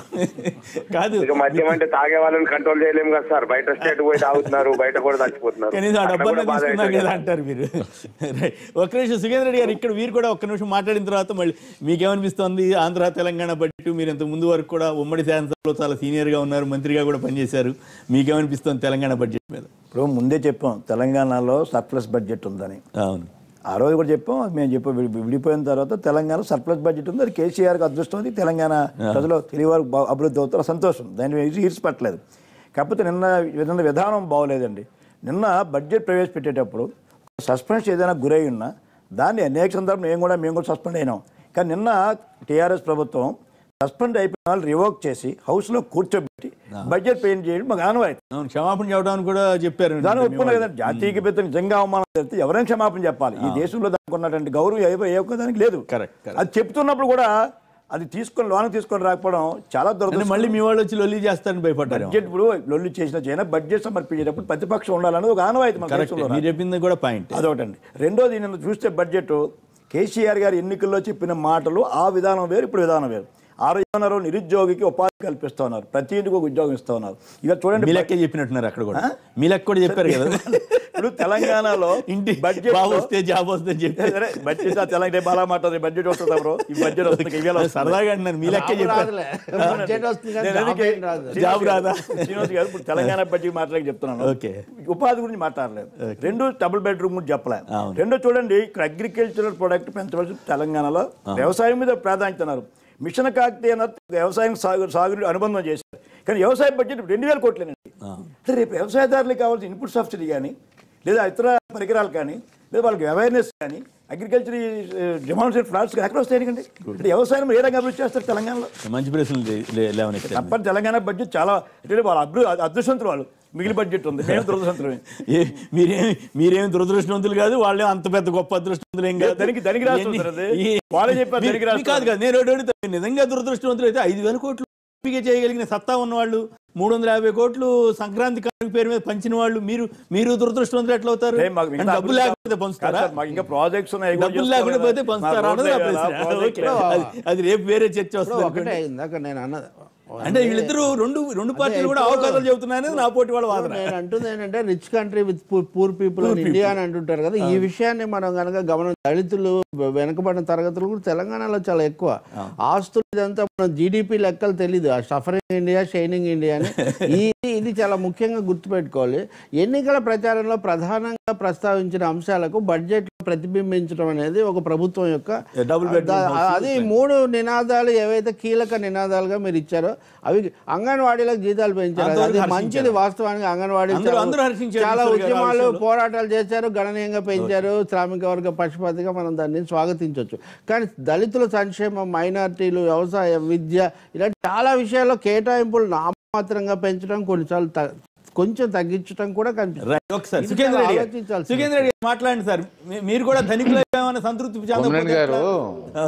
కాదు ఇక మద్యం అంటే తాగే వాళ్ళని కంట్రోల్ చేయలేము కదా సార్ బయట స్టేట్ పోయి తాగుతున్నారు బయట కూడా చచ్చిపోతున్నారు కనీసం ఆ అట్లా డబ్బన్నా కూడా బాధ తీసుకున్నా అవుతుంది కదా అంటారు మీరు రైట్. ఒక్క నిమిషం సుగేంద్ర రెడ్డి గారు ఇక్కడ వీరు కూడా ఒక్క నిమిషం మాట్లాడిన తర్వాత మళ్ళీ మీకేమనిపిస్తోంది ఆంధ్ర తెలంగాణ బడ్జెట్ మీరు ఇంత ముందు వరకు కూడా ఉమ్మడి శాసనసభలో చాలా సీనియర్ గా ఉన్నారు మంత్రిగా కూడా పనిచేశారు మీకేమనిపిస్తోంది తెలంగాణ బడ్జెట్ మీద ఇప్పుడు ముందే చెప్పాం తెలంగాణలో సర్ప్లస్ బడ్జెట్ ఉందని అవును ఆ రోజు కూడా చెప్పాం అది మేము చెప్పాం విడి- విడిపోయిన తర్వాత తెలంగాణ సర్ప్లస్ బడ్జెట్ ఉంది అది కేసీఆర్కి అదృష్టం ఉంది తెలంగాణ ప్రజలు తెలివారు అభివృద్ధి అవుతారు సంతోషం దాన్ని ఈర్చిపట్టలేదు కాకపోతే నిన్న నిన్న విధానం బాగోలేదండి నిన్న బడ్జెట్ ప్రవేశపెట్టేటప్పుడు సస్పెన్స్ ఏదైనా గురై ఉన్నా దాన్ని అనేక సందర్భం మేము కూడా మేము కూడా సస్పెండ్ అయినాం కానీ నిన్న టీఆర్ఎస్ ప్రభుత్వం సస్పెండ్ అయిపోయిన వాళ్ళు రివోక్ చేసి హౌస్లో కూర్చోబెట్టి బడ్జెట్ పేమెంట్ చేయడం మాకు ఆనవాయితీ అవును క్షమాపణ చెప్పడానికి కూడా చెప్పారు దాని ఒప్పుకున్నా కదా జాతీయ పెద్ద నిజంగా అవమానం జరిగితే ఎవరైనా క్షమాపణ చెప్పాలి ఈ దేశంలో దానికి ఉన్నటువంటి గౌరవం ఏ ఏ ఒక్కదానికి లేదు Correct, correct. అది చెప్తున్నప్పుడు కూడా అది తీసుకొని లోన తీసుకొని రాకపోవడం చాలా అంటే దురదృష్టం మళ్ళీ మీ వాళ్ళు వచ్చి లొల్లి చేస్తారని భయపడ్డారు బడ్జెట్ ఇప్పుడు లొల్లి చేసిన చైనా బడ్జెట్ సమర్పించేటప్పుడు ప్రతిపక్షం ఉండాలన్నది ఒక ఆనవాయితీ మన కరెక్ట్ దేశంలో మీరు చెప్పింది కూడా పాయింట్ అదొకటండి రెండోది నిన్న చూస్తే బడ్జెట్ కేసీఆర్ గారు ఎన్నికల్లో చెప్పిన మాటలు ఆ విధానం వేరు ఇప్పుడు విధానం వేరు ఆరు ఉన్నారు నిరుద్యోగికి ఉపాధి కల్పిస్తా ఉన్నారు ప్రతి ఇంటికి ఒక ఉద్యోగం ఇస్తా ఉన్నారు ఇక మీ చూడండి లెక్కే చెప్పినట్టున్నారు అక్కడ కూడా మీ లెక్క కూడా చెప్పారు కదా ఇప్పుడు తెలంగాణలో ఇంటి బడ్జెట్ బాబు వస్తే జాబ్ వస్తే అని చెప్పి సరే బడ్జెట్ ఆ తెలంగాణ బాగా మాట్లాడదు బడ్జెట్ వస్తుందా బ్రో ఈ బడ్జెట్ వస్తుంది ఇవాళ వస్తుంది. సరదాగా అంటున్నారు మీ లెక్కే చెప్పారు రాదులే. బడ్జెట్ వస్తుంది కానీ నేను జాబ్ అందుకే ఏం రాదు. జాబ్ రాదా శ్రీనివాస్ గారు ఇప్పుడు తెలంగాణ బడ్జెట్ మాట్లాడి చెప్తున్నాను ఓకే. ఉపాధి గురించి మాట్లాడలేదు రెండు డబుల్ బెడ్రూమ్ గురించి చెప్పలేదు అవును. రెండో చూడండి ఇక్కడ అగ్రికల్చరల్ ప్రొడక్ట్ పెంచవలసి తెలంగాణలో వ్యవసాయం మీద ప్రాధాన్యత ఉన్నారు మిషన్ కాకతీయ అన్నది వ్యవసాయం సాగు సాగు అనుబంధం చేశారు కానీ వ్యవసాయ బడ్జెట్ రెండు వేల కోట్లేనండి అంటే రేపు వ్యవసాయదారులకు కావాల్సిన ఇన్పుట్ సబ్సిడీ కానీ లేదా ఇతర పరికరాలు కానీ లేదా వాళ్ళకి అవేర్నెస్ కానీ అగ్రికల్చర్ డెమాన్స్ట్రేట్ ఫ్లాట్స్ కానీ ఎక్కడ వస్తాయి ఎందుకండి అంటే వ్యవసాయం ఏ రకంగా అభివృద్ధి చేస్తారు తెలంగాణలో మంచి ప్రశ్నలు లే- లే- లేవనెత్తారు తప్పని తెలంగాణ బడ్జెట్ చాలా అంటే వాళ్ళ అభి అదృష్టవంతులు వాళ్ళు మిగిలిన బడ్జెట్ ఉంది మేము దురదృష్టవంతులమే ఏ మీరేం మీరేం దురదృష్టవంతులు కాదు వాళ్ళే అంత పెద్ద గొప్ప అదృష్టవంతులు ఏం కాదు ధనికి- ధనికి రాష్ట్రం ఇవన్నీ- సార్ అది. ఈ- వాళ్ళే చెప్పారు మీ- ధనికి మీ రాష్ట్రం. కాదు కాదు నేను ఒకటి అడుగుతా. మీరు నిజంగా దురదృష్టవంతులు అయితే ఐదు వేల కోట్లు ఎంపిక చేయగలిగిన సత్తా ఉన్న వాళ్ళు మూడు వందల యాభై కోట్లు సంక్రాంతి కానుక పేరు మీద పంచిన వాళ్ళు మీరు మీరు దురదృష్టవంతులు ఎట్లా అవుతారు ఏం మాకు అంటే ఇంకా డబ్బులు అభివృద్ధి లేకపోతే కాదు పంచుతారా సార్, మాకు ఇంకా ప్రాజెక్ట్స్ ఉన్నాయి ఇవి డబ్బులు చేసుకోవాలి లేకుండా పోతే కదా. పంచుతారా మా అన్నది నా రోడ్లు ప్రశ్న. వేయాలా, ఓకే. ప్రాజెక్టులు అది- అది రేపు వేరే చర్చ ఇప్పుడు వస్తుంది ఒకటే అనుకోండి. ఇందాక నేను అన్నది అంటే వీళ్ళిద్దరూ రెండు రెండు పార్టీలు కూడా ఇప్పుడు- అవకాశాలు చెబుతున్నాయనేది నా పోటీ వాళ్ళ వాదన నేను అంటుంది ఏంటంటే rich country with poor people in India అని అంటుంటారు కదా ఈ విషయాన్ని మనం కనుక గమనం దళితులు వెనకబడిన తరగతులు కూడా తెలంగాణలో చాలా ఎక్కువ ఆస్తులు ఇదంతా మనం జీడిపి లెక్కలు తెలీదు ఆ సఫరింగ్ ఇండియా షైనింగ్ ఇండియా అని ఈ ఇది చాలా ముఖ్యంగా గుర్తుపెట్టుకోవాలి ఎన్నికల ప్రచారంలో ప్రధానంగా ప్రస్తావించిన అంశాలకు బడ్జెట్ ప్రతిబింబించడం అనేది ఒక ప్రభుత్వం యొక్క డబుల్ బెడ్రూమ్ దా- అది మూడు నినాదాలు ఏవైతే కీలక నినాదాలుగా మీరు ఇచ్చారో అవి అంగన్వాడీలకు జీతాలు పెంచారు అంతవరకు అది మంచిది వాస్తవానికి అంగన్వాడీ అందరూ- చాలా- అందరూ హర్షించారు చాలా ఈశ్వర్ గారు ఆ ఉద్యమాలు విషయంలో. పోరాటాలు చేశారు గణనీయంగా పెంచారు శ్రామిక వర్గ పశుపతిగా మనం దాన్ని స్వాగతించవచ్చు కానీ దళితుల సంక్షేమం మైనారిటీలు వ్యవసాయం విద్య ఇలాంటి చాలా విషయాల్లో కేటాయింపులు నామాత్రంగా పెంచడం కొన్నిసార్లు త- కొంచెం తగ్గించడం కూడా కనిపిస్తుంది రైట్ ఒకసారి ఇది సుఖేంద్ర చాలా రెడ్డి గారు. ఆలోచించాల్సింది. సుఖేంద్ర రెడ్డి గారు మాట్లాడండి సార్ మీ- మీరు కూడా ధనికులు ఏమైనా సంతృప్తి కొమరన్ చెందకపోతే గారు ఎట్లా?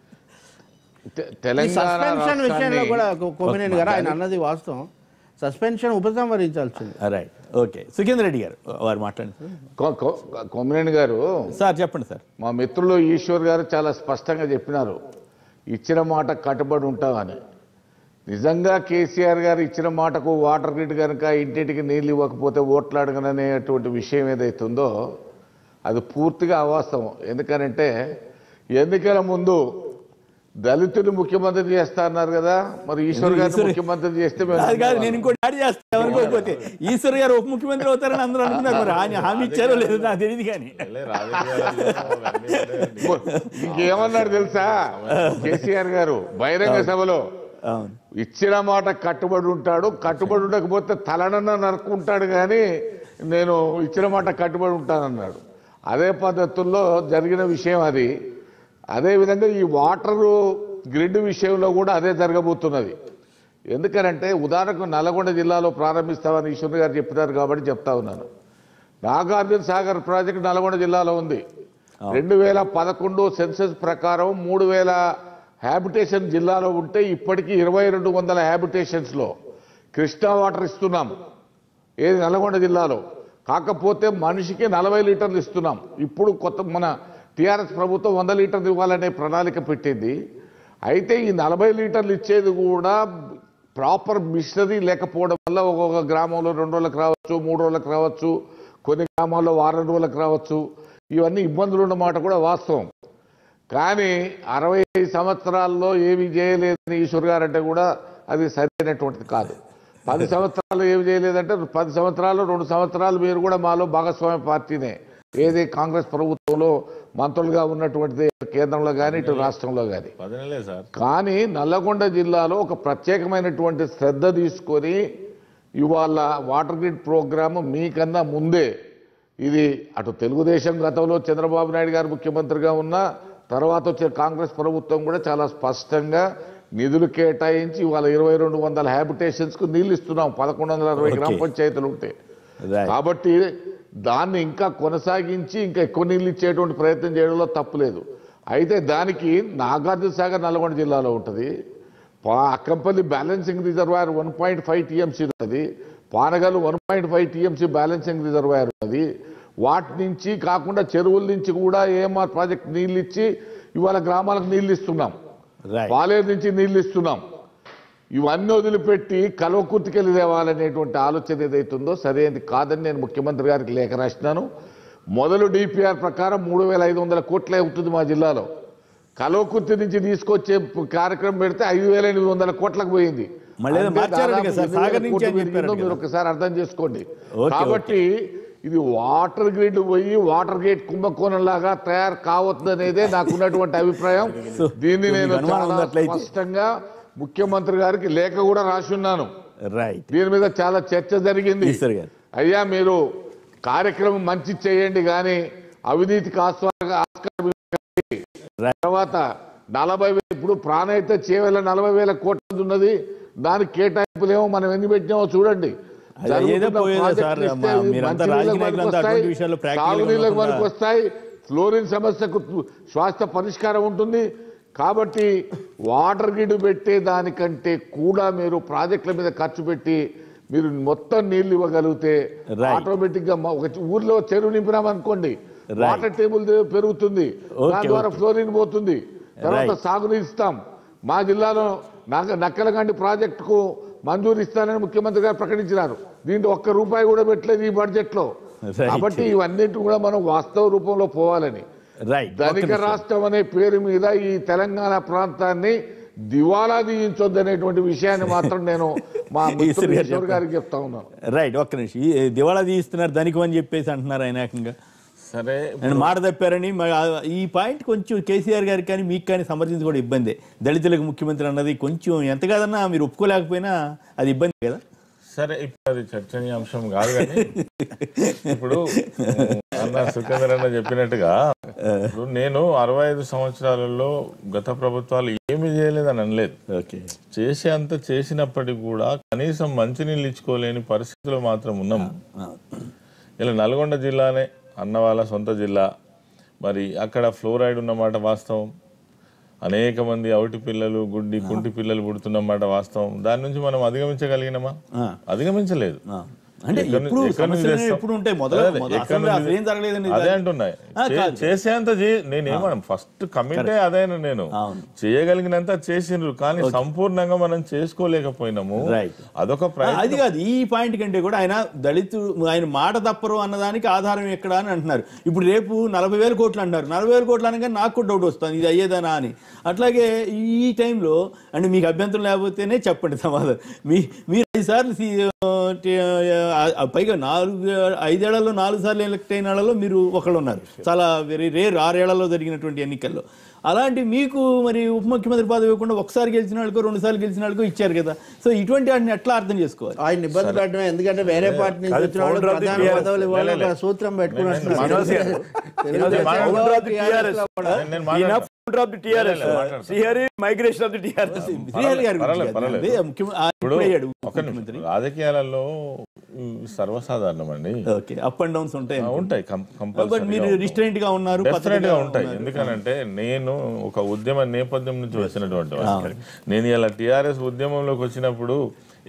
తె- ఈ తెలంగాణ సస్పెన్షన్ విషయంలో కూడా రాష్ట్రాన్ని- కొమ్మినేని గారు ఆయన అన్నది వాస్తవం సస్పెన్షన్ ఉపసంహరించాల్సింది ఆ, రైట్ ఓకే సుఖేంద్ర రెడ్డి గారు వారు మాట్లాడండి కొ- కొ- కొమరేని గారు సార్ చెప్పండి సార్ మా మిత్రులు ఈశ్వర్ గారు చాలా స్పష్టంగా చెప్పినారు ఇచ్చిన మాట కట్టుబడి ఉంటామని నిజంగా కేసీఆర్ గారు ఇచ్చిన మాటకు వాటర్ గ్రిడ్ కనుక ఇంటింటికి నీళ్ళు ఇవ్వకపోతే ఓట్లాడగననేటువంటి విషయం ఏదైతే ఉందో అది పూర్తిగా అవాస్తవం ఎందుకనంటే ఎన్నికల ముందు దళితుడు ముఖ్యమంత్రి చేస్తా అన్నారు కదా మరి ఈశ్వర్ గారిని ఈశ్వర్- ముఖ్యమంత్రి చేస్తే మేము కాదు కాదు నేను ఇంకోటి యాడ్ చేస్తాను అనుకోకపోతే ఈశ్వర్ గారు ఉప ముఖ్యమంత్రి అవుతారని అందరూ అనుకున్నారు మరి ఆయన హామీ ఇచ్చారో లేదో నాకు తెలియదు కానీ లే, రాజకీయాలలో అవన్నీ ఉంటాయండి. ఇంకేమన్నాడు తెలుసా కేసీఆర్ గారు బహిరంగ సభలో అవును ఇచ్చిన మాట కట్టుబడి ఉంటాడు కట్టుబడి ఉండకపోతే తలనన్న నరుక్కుంటాడు కానీ నేను ఇచ్చిన మాట కట్టుబడి ఉంటానన్నాడు అదే పద్ధతుల్లో జరిగిన విషయం అది అదేవిధంగా ఈ వాటరు గ్రిడ్ విషయంలో కూడా అదే జరగబోతున్నది ఎందుకనంటే ఉదాహరణకు నల్గొండ జిల్లాలో ప్రారంభిస్తామని ఈశ్వర్ గారు చెప్పినారు కాబట్టి చెప్తా ఉన్నాను నాగార్జున సాగర్ ప్రాజెక్టు నల్గొండ జిల్లాలో ఉంది రెండు వేల పదకొండు సెన్సస్ ప్రకారం మూడు వేల హ్యాబిటేషన్ జిల్లాలో ఉంటే ఇప్పటికీ ఇరవై రెండు వందల హ్యాబిటేషన్స్లో కృష్ణా వాటర్ ఇస్తున్నాం ఏది నల్గొండ జిల్లాలో కాకపోతే మనిషికి నలభై లీటర్లు ఇస్తున్నాం ఇప్పుడు కొత్త మన టీఆర్ఎస్ ప్రభుత్వం వంద లీటర్లు ఇవ్వాలనే ప్రణాళిక పెట్టింది అయితే ఈ నలభై లీటర్లు ఇచ్చేది కూడా ప్రాపర్ మిషనరీ లేకపోవడం వల్ల ఒక్కొక్క గ్రామంలో రెండు రోజులకు రావచ్చు మూడు రోజులకు రావచ్చు కొన్ని గ్రామాల్లో వారం రోజులకు రావచ్చు ఇవన్నీ ఇబ్బందులు ఉన్నమాట కూడా వాస్తవం కానీ అరవై సంవత్సరాల్లో ఏమి చేయలేదని ఈశ్వర్ గారు అంటే కూడా అది సరైనటువంటిది కాదు పది సంవత్సరాలు ఏమి చేయలేదంటే పది సంవత్సరాలు రెండు సంవత్సరాలు మీరు కూడా మాలో భాగస్వామ్య పార్టీనే ఏది కాంగ్రెస్ ప్రభుత్వంలో మంత్రులుగా ఉన్నటువంటిది కేంద్రంలో కానీ ఇటు రాష్ట్రంలో కానీ పది నెలలే సార్ కానీ నల్లగొండ జిల్లాలో ఒక ప్రత్యేకమైనటువంటి శ్రద్ధ తీసుకొని ఇవాళ వాటర్ గ్రిడ్ ప్రోగ్రాము మీకన్నా ముందే ఇది అటు తెలుగుదేశం గతంలో చంద్రబాబు నాయుడు గారు ముఖ్యమంత్రిగా ఉన్న తర్వాత వచ్చే కాంగ్రెస్ ప్రభుత్వం కూడా చాలా స్పష్టంగా నిధులు కేటాయించి ఇవాళ ఇరవై రెండు వందల హ్యాబిటేషన్స్కు నీళ్ళు ఇస్తున్నాం పదకొండు వందల అరవై గ్రామ Okay. పంచాయతీలు ఉంటాయి Right. కాబట్టి దాన్ని ఇంకా కొనసాగించి ఇంకా ఎక్కువ నీళ్ళు ఇచ్చేటువంటి ప్రయత్నం చేయడంలో తప్పులేదు అయితే దానికి నాగార్జున సాగర్ నల్గొండ జిల్లాలో ఉంటుంది పా- Akkampalli balancing reservoir one point five TMC ఉన్నది Panagal one point five TMC balancing reservoir ఉన్నది వాటి నుంచి కాకుండా చెరువుల నుంచి కూడా ఏఎంఆర్ ప్రాజెక్ట్ నీళ్ళు ఇచ్చి ఇవాళ గ్రామాలకు నీళ్ళు ఇస్తున్నాం రైట్ పాలేరు నుంచి నీళ్ళు ఇస్తున్నాం ఇవన్నీ వదిలిపెట్టి కల్వకుర్తికెళ్ళి తేవాలనేటువంటి ఆలోచన ఏదైతుందో సరైనది కాదని నేను ముఖ్యమంత్రి గారికి లేఖ రాసినాను మొదలు డిపిఆర్ ప్రకారం మూడు వేల ఐదు వందల కోట్లే అవుతుంది మా జిల్లాలో కల్వకుర్తి నుంచి తీసుకొచ్చే కార్యక్రమం పెడితే ఐదు వేల ఎనిమిది వందల కోట్లకు పోయింది మళ్ళీ ఏదో అంటే మార్చారట దాదాపు కదా సార్, ఎన్ని వేల సాగర్ నుంచి కోట్లు అని చెప్పారట పెరిగిందో మీరు కదా. ఒకసారి అర్థం చేసుకోండి ఓకే, కాబట్టి ఇది వాటర్ గ్రిడ్ పోయి వాటర్ గేట్ కుంభకోణం లాగా తయారు కావద్దు అనేదే నాకున్నటువంటి అభిప్రాయం దీన్ని సో నేను మీకు అనుమానం చాలా ఉన్నట్లయితే- స్పష్టంగా ముఖ్యమంత్రి గారికి లేఖ కూడా రాసి ఉన్నాను రైట్ దీని మీద చాలా చర్చ జరిగింది ఈశ్వర్ గారు. అయ్యా మీరు కార్యక్రమం మంచి చేయండి కానీ అవినీతికి ఆస్వాద ఆస్కారం ఇవ్వకండి. Right. తర్వాత నలభై వేలు ఇప్పుడు ప్రాణహిత చేవేల నలభై వేల కోట్ల ఉన్నది దానికి కేటాయింపులేమో మనం ఎన్ని పెట్టినామో చూడండి అది అయ్యేదే జరుగుతున్న పోయేదే ప్రాజెక్టులు సార్. ఇస్తే మా- ఇవి మీరంతా మంచినీళ్ళకి రాజకీయ నాయకులంతా పనికొస్తాయి, అటువంటి విషయాల్లో practical గా తాగునీళ్ళకి ఉండకుండా- పనికి వస్తాయి ఫ్లోరిన్ సమస్యకు శ్వాస పరిష్కారం ఉంటుంది కాబట్టి వాటర్ గిడ్ పెట్టే దానికంటే కూడా మీరు ప్రాజెక్టుల మీద ఖర్చు పెట్టి మీరు మొత్తం నీళ్లు ఇవ్వగలిగితే Right. ఆటోమేటిక్ గా మా- ఒక ఊర్లో చెరువు నింపినామనుకోండి Right. వాటర్ టేబుల్ పెరుగుతుంది Okay, దాని ద్వారా okay. ఫ్లోరిన్ పోతుంది తర్వాత Right. సాగునీరు ఇస్తాం మా జిల్లాలో నక్క నక్కలగండి ప్రాజెక్టుకు మంజూరు ఇస్తానని ముఖ్యమంత్రి గారు ప్రకటించినారు దీంట్లో ఒక్క రూపాయి కూడా పెట్టలేదు ఈ బడ్జెట్ లో Right. కాబట్టి ఇవన్నిటి కూడా మనం వాస్తవ రూపంలో పోవాలని రైట్ ధనిక రాష్ట్రం అనే పేరు మీద ఈ తెలంగాణ ప్రాంతాన్ని దివాలా తీయించొద్దనేటువంటి విషయాన్ని మాత్రం నేను మా ఈశ్వర్ మిత్రుడు గారు ఈశ్వర్ గారికి చెప్తా ఉన్నాను రైట్ ఒక్క నిమిషం ఈ దివాళా తీస్తున్నారు ధనికం అని చెప్పేసి అంటున్నారు ఆయన ఏకంగా సరే నేను మాట తప్పారని మరి ఆ- ఈ పాయింట్ కొంచెం కేసీఆర్ గారికి కానీ మీకు కానీ సమర్థించి కూడా ఇబ్బందే దళితులకు ముఖ్యమంత్రి అన్నది కొంచెం ఎంత కాదన్నా మీరు ఒప్పుకోలేకపోయినా అది ఇబ్బంది కదా సరే ఇప్పుడు అది చర్చనీయాంశం కాదు కానీ ఇప్పుడు అన్న సుఖేందర్ అన్న చెప్పినట్టుగా ఇప్పుడు నేను అరవై ఐదు సంవత్సరాలలో గత ప్రభుత్వాలు ఏమీ చేయలేదని అనలేదు ఓకే చేసే అంత చేసినప్పటికీ కూడా కనీసం మంచినీళ్ళు ఇచ్చుకోలేని పరిస్థితిలో మాత్రం ఉన్నాం ఇలా నల్గొండ జిల్లానే అన్న వాళ్ళ సొంత జిల్లా మరి అక్కడ ఫ్లోరైడ్ ఉన్నమాట వాస్తవం అనేక మంది అవిటి పిల్లలు గుడ్డి కుంటి పిల్లలు పుడుతున్నమాట వాస్తవం దాని నుంచి మనం అధిగమించగలిగినామా ఆ. అధిగమించలేదు అంటే ఎక్కడి ఎప్పుడు నుంచి- ఎక్కడి నుంచి సమస్యలు తెస్తాం? ఎప్పుడు ఉంటాయి మొదలు అదే, మొదలు ఎక్కడి అసలు నుంచి- అసలు ఏం జరగలేదండి అదే అంటున్నాయి ఆ, చే- కాదు. చేసేంత చే- నేనేమన్నా ఫస్ట్ కమిటే అదేనా నేను అవును. చేయగలిగినంత చేసిండ్రు కానీ సంపూర్ణంగా మనం చేసుకోలేకపోయినాము Right. అదొక ఆ, ప్రయత్నం అది కాదు ఈ పాయింట్ కంటే కూడా ఆయన దళితు ఆయన మాట తప్పరు అన్నదానికి ఆధారం ఎక్కడ అని అంటున్నారు ఇప్పుడు రేపు నలభై వేల కోట్లు అంటున్నారు నలభై వేల కోట్లు అనగా నాకు కూడా డౌట్ వస్తుంది ఇది అయ్యేదనా అని అట్లాగే ఈ టైంలో అంటే మీకు అభ్యంతరం లేకపోతేనే చెప్పండి సమాధానం మీ మీరు ఐదు సార్లు సీ- ఆ, పైగా నాలుగు ఐదేళ్లలో నాలుగు సార్లు ఎలక్ట్ అయిన వాళ్ళలో మీరు ఒకళ్ళు ఉన్నారు చాలా వెరీ రేర్ ఆరేళ్లలో జరిగినటువంటి ఎన్నికల్లో అలాంటి మీకు మరి ఉప ముఖ్యమంత్రి పదవి ఇవ్వకుండా ఒకసారి గెలిచిన వాళ్ళకో రెండు సార్లు గెలిచిన వాళ్ళకో ఇచ్చారు కదా సో ఇటువంటి వాటిని ఎట్లా అర్థం చేసుకోవాలి ఆయన ఇబ్బంది పెట్టడమే ఎందుకంటే వేరే పార్టీ నుంచి కాదు, వచ్చిన వాళ్ళు founder of the ప్రధాన TRS. పదవులు ఇవ్వాలి లే, లే. ఒక సూత్రం పెట్టుకుని నేను- వస్తున్నారు. శ్రీనివాస్ గారు. తెలుగుదేశం మాట్లాడు. founder of the TRS లో TRS. కూడా నేను- నేను ఈయన మాట్లాడతా. founder of the TRS. లే, లే, మాట్లాడతా. Srihari migration of the TRS Srihari గారి గురించి పర్వాలేదు, కాదు. పర్వాలేదు. అదే ముఖ్యమ- ఆ, ఇప్పుడు ఇప్పుడు అయ్యాడు ఒక ముఖ్యమంత్రి నిమిషం రాజకీయాలలో ఉమ్, సర్వసాధారణం అండి ఓకే అప్ అండ్ డౌన్స్ ఉంటాయి ఆ, ఉంటాయి బట్ మీరు రిస్ట్రైంట్ గా ఉన్నారు డెఫినెట్ పద్ధతిగా గా ఉంటాయి ఉన్నారు. ఎందుకనంటే నేను ఒక ఉద్యమ నేపథ్యం నుంచి వచ్చినటువంటి వాడిని. నేను ఇలా టిఆర్ఎస్ ఉద్యమంలోకి వచ్చినప్పుడు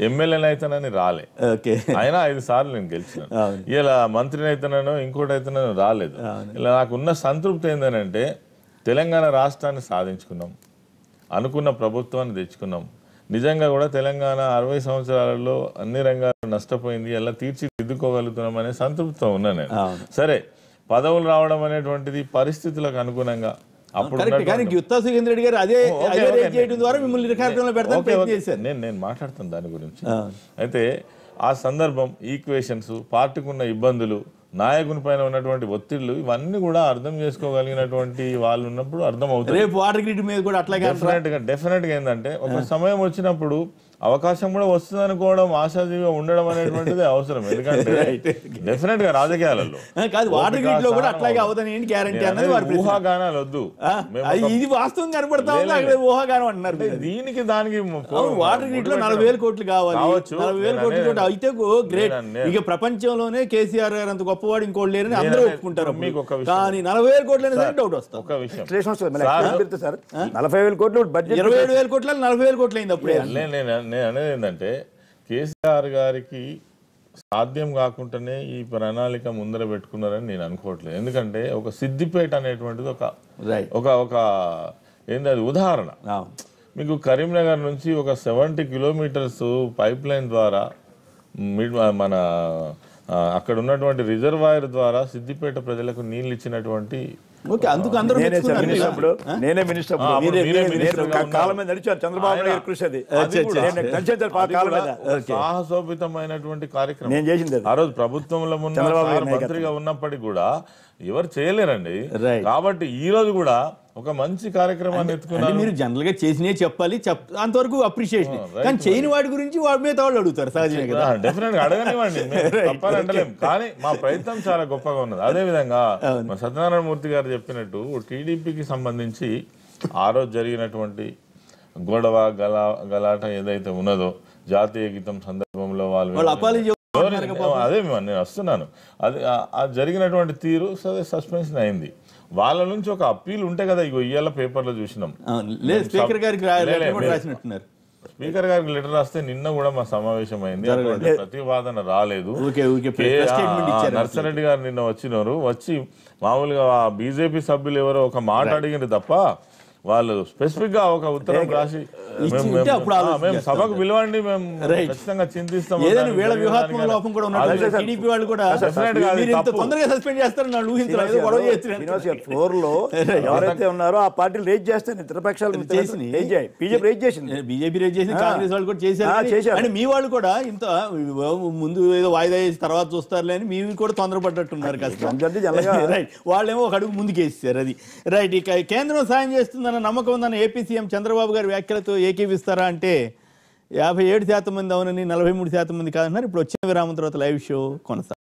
ఎమ్మెల్యేని అయితేనని రాలే ఓకే అయినా ఐదు సార్లు నేను గెలిచినాను అవును. ఇలా మంత్రిని అయితేనో ఇంకోటి అయితేనో రాలేదు ఇలా నాకున్న సంతృప్తి ఏంటంటే తెలంగాణ రాష్ట్రాన్ని సాధించుకున్నాం అనుకున్న ప్రభుత్వాన్ని తెచ్చుకున్నాం నిజంగా కూడా తెలంగాణ అరవై సంవత్సరాలలో అన్ని రంగాలు నష్టపోయింది ఎలా తీర్చిదిద్దుకోగలుగుతున్నాం అనే సంతృప్తితో ఉన్నా నేను అవును. సరే పదవులు రావడం అనేటువంటిది పరిస్థితులకు అనుగుణంగా అప్పుడు కరెక్ట్ కానీ ఉన్నటువంటి- గుత్తా సుఖేంద్ర రెడ్డి గారు అదే ఓకే, అదే ఓకే. రేట్ చేయడం ద్వారా మిమ్మల్ని కార్యక్రమంలో పెడతాను ఓకే, ప్రయత్నం ఓకే. చేశారు నేను నేను మాట్లాడతాను దాని గురించి అయితే ఆ సందర్భం ఈక్వేషన్స్ పార్టీకి ఉన్న ఇబ్బందులు నాయకుని పైన ఉన్నటువంటి ఒత్తిళ్లు ఇవన్నీ కూడా అర్థం చేసుకోగలిగినటువంటి వాళ్ళు ఉన్నప్పుడు అర్థం అవుతుంది రేపు వాటర్ గ్రిడ్ మీద కూడా అట్లాగే అంటారా? డెఫినెట్ గా డెఫినెట్ గా ఏంటంటే ఒక సమయం వచ్చినప్పుడు అవకాశం కూడా వస్తుంది అనుకోవడం ఆశాజీవిగా ఉండడం అనేటువంటిది అవసరం ఎందుకంటే డెఫినెట్ గా రాజకీయాలలో ఆ, కాదు వాటర్ ఓపిక, గ్రిడ్ లో కూడా సహనం అట్లాగే అవసరం. అవుదని ఏంటి గ్యారంటీ నేను అన్నది వారి అనేది ప్రశ్న. ఊహాగానాలు వద్దు ఆ, మేము అది ఒక- ఇది వాస్తవం కనపడతా ఉంది లే, అక్కడ ఊహాగానం అంటున్నారు మీరు. దీనికి దానికి అవును వాటర్ గ్రిడ్ లో నలభై వేల కోట్లు కావాలి కావచ్చు. నలభై వేల నేను కోట్లు అనేది- అయితే గ్రేట్ నేను అనేది- ఇక ప్రపంచంలోనే కేసీఆర్ గారు అంత గొప్పవాడు ఇంకోటి లేరని అందరూ అనేది- ఒప్పుకుంటారు మీకు ఒక అప్పుడు. విషయం. కానీ నలభై వేల కోట్లు అనేది డౌట్ వస్తాం ఒక విషయం విశ్లేషణ వస్తుంది మళ్ళీ సార్, ఎక్కడ పెడితే సార్ నలభై వేల కోట్లు బడ్జెట్ ఇరవై ఏడు వేల కోట్ల నలభై వేల కోట్లు అయింది అప్పుడే లే- నేను నేను అనేది ఏంటంటే కేసీఆర్ గారికి సాధ్యం కాకుండానే ఈ ప్రణాళిక ముందర పెట్టుకున్నారని నేను అనుకోవట్లేదు ఎందుకంటే ఒక సిద్దిపేట అనేటువంటిది ఒక Right. ఒక ఒక ఏంది అది ఉదాహరణ అవును. మీకు కరీంనగర్ నుంచి ఒక సెవెంటీ కిలోమీటర్స్ పైప్ లైన్ ద్వారా మిడ్ మన ఆ, అక్కడ ఉన్నటువంటి రిజర్వాయర్ ద్వారా సిద్దిపేట ప్రజలకు నీళ్ళు ఇచ్చినటువంటి ఓకే అందుకు అందరూ నేనే సార్ మెచ్చుకున్నారు మినిస్టర్ కదా. అప్పుడు నేనే మినిస్టర్ అప్పుడు. ఆ, అప్పుడు మీరే- మీరే మీరే- మినిస్టర్ నేను గా కా- కాలం మీద నడిచాను చంద్రబాబు నాయుడు గారి కృషి అది అది కూడా- నేను నడిచాను సార్ ఆ అది కాలం కూడా మీద ఒక సాహసోపితమైనటువంటి నేను చేసింది అది. ఆ రోజు ప్రభుత్వంలో ఉన్న చంద్రబాబు సార్ నాయుడు మంత్రిగా ఉన్నప్పటికీ కూడా ఎవరు చేయలేరండి Right. కాబట్టి ఈ రోజు కూడా ఒక మంచి కార్యక్రమాన్ని అంటే ఎత్తుకున్నారు మీరు జనరల్ గా చేసినే చెప్పాలి చెప్ అంతవరకు అప్రిషియేషన్ right, కానీ చేయని వాడి గురించి వాడి మీద వాళ్ళు అడుగుతారు సహజమే కదా డెఫినెట్ గా అడగనివ్వండి మేము తప్పని అంటలేం కానీ మా ప్రయత్నం చాలా గొప్పగా ఉన్నది అదే విధంగా మా సత్యనారాయణ మూర్తి గారు చెప్పినట్టు టీడీపీకి సంబంధించి ఆ రోజు జరిగినటువంటి గొడవ గల గలాట ఏదైతే ఉన్నదో జాతీయ గీతం సందర్భంలో వాళ్ళు వాళ్ళు apology ఎవరు- అదే మేము నేను వస్తున్నాను అది ఆ- ఆ జరిగినటువంటి తీరు సరే సస్పెన్షన్ అయింది వాళ్ళ నుంచి ఒక అప్పీల్ ఉంటే కదా ఇగో ఇయ్యాల పేపర్లో చూసినాం అవును. లేదు స్పీకర్ గారికి రా- లే, లే, లెటర్ కూడా మీరు- రాసినట్టున్నారు స్పీకర్ గారికి లెటర్ రాస్తే నిన్న కూడా మా సమావేశం అయింది అటువంటి ప్రతివాదన రాలేదు ఊరికే ఊరికే కే- ప్రెస్ స్టేట్మెంట్ ఆ, ఇచ్చారు నర్సరెడ్డి గారు నిన్న వచ్చినారు వచ్చి మామూలుగా బీజేపీ సభ్యులు ఎవరో ఒక మాట అడిగింది తప్ప వాళ్ళు స్పెసిఫిక్ గా ఒక ఉత్తరం రాసి ఇచ్చి మేము- ఉంటే మేము- అప్పుడు ఆ, ఆలోచన మేము చేస్తాం. సభకు పిలవండి మేము Right. ఖచ్చితంగా చింతిస్తాం ఏదైనా దానికి వీళ్ళ జరిగే వ్యూహాత్మక దానికైనా. లోపం కూడా అదే ఉన్నట్టు సార్. టీడీపీ వాళ్ళు కూడా Definitely అది మీరు ఇంత తప్పు. తొందరగా సస్పెండ్ చేస్తారని వాళ్ళు ఊహించలేదు ఏదో గొడవ చేస్తున్నారు ఫ్లోర్ లో ఎవరైతే ఉన్నారో ఆ పార్టీలు రేజ్ చేస్తే ఇతరపక్షాలు చేసినాయి. రేజ్ చేయి బీజేపీ రేజ్ చేసింది బీజేపీ రేజ్ చేసి కాంగ్రెస్ వాళ్ళు కూడా చేశారు ఆ, కానీ- చేశారు. అంటే మీ వాళ్ళు కూడా ఇంత ముందు ఏదో వాయిదా వేసి తర్వాత చూస్తారులే అని మీరు కూడా తొందరపడ్డట్టున్నారు కాస్త ఎందుకంటే జనరల్గా- రైట్ వాళ్ళేమో ఒక అడుగు ముందుకు వేసేసారు అది రైట్ ఇక కేంద్రం సాయం చేస్తుందన్న నమ్మకం ఉందన్న ఏపీ సీఎం చంద్రబాబు గారి వ్యాఖ్యలతో ఏకీవిస్తారా అంటే యాభై ఏడు శాతం మంది అవునని నలభై మూడు శాతం మంది కాదన్నారు ఇప్పుడు వచ్చిన విరామం తర్వాత లైవ్ షో కొనసాగుతుంది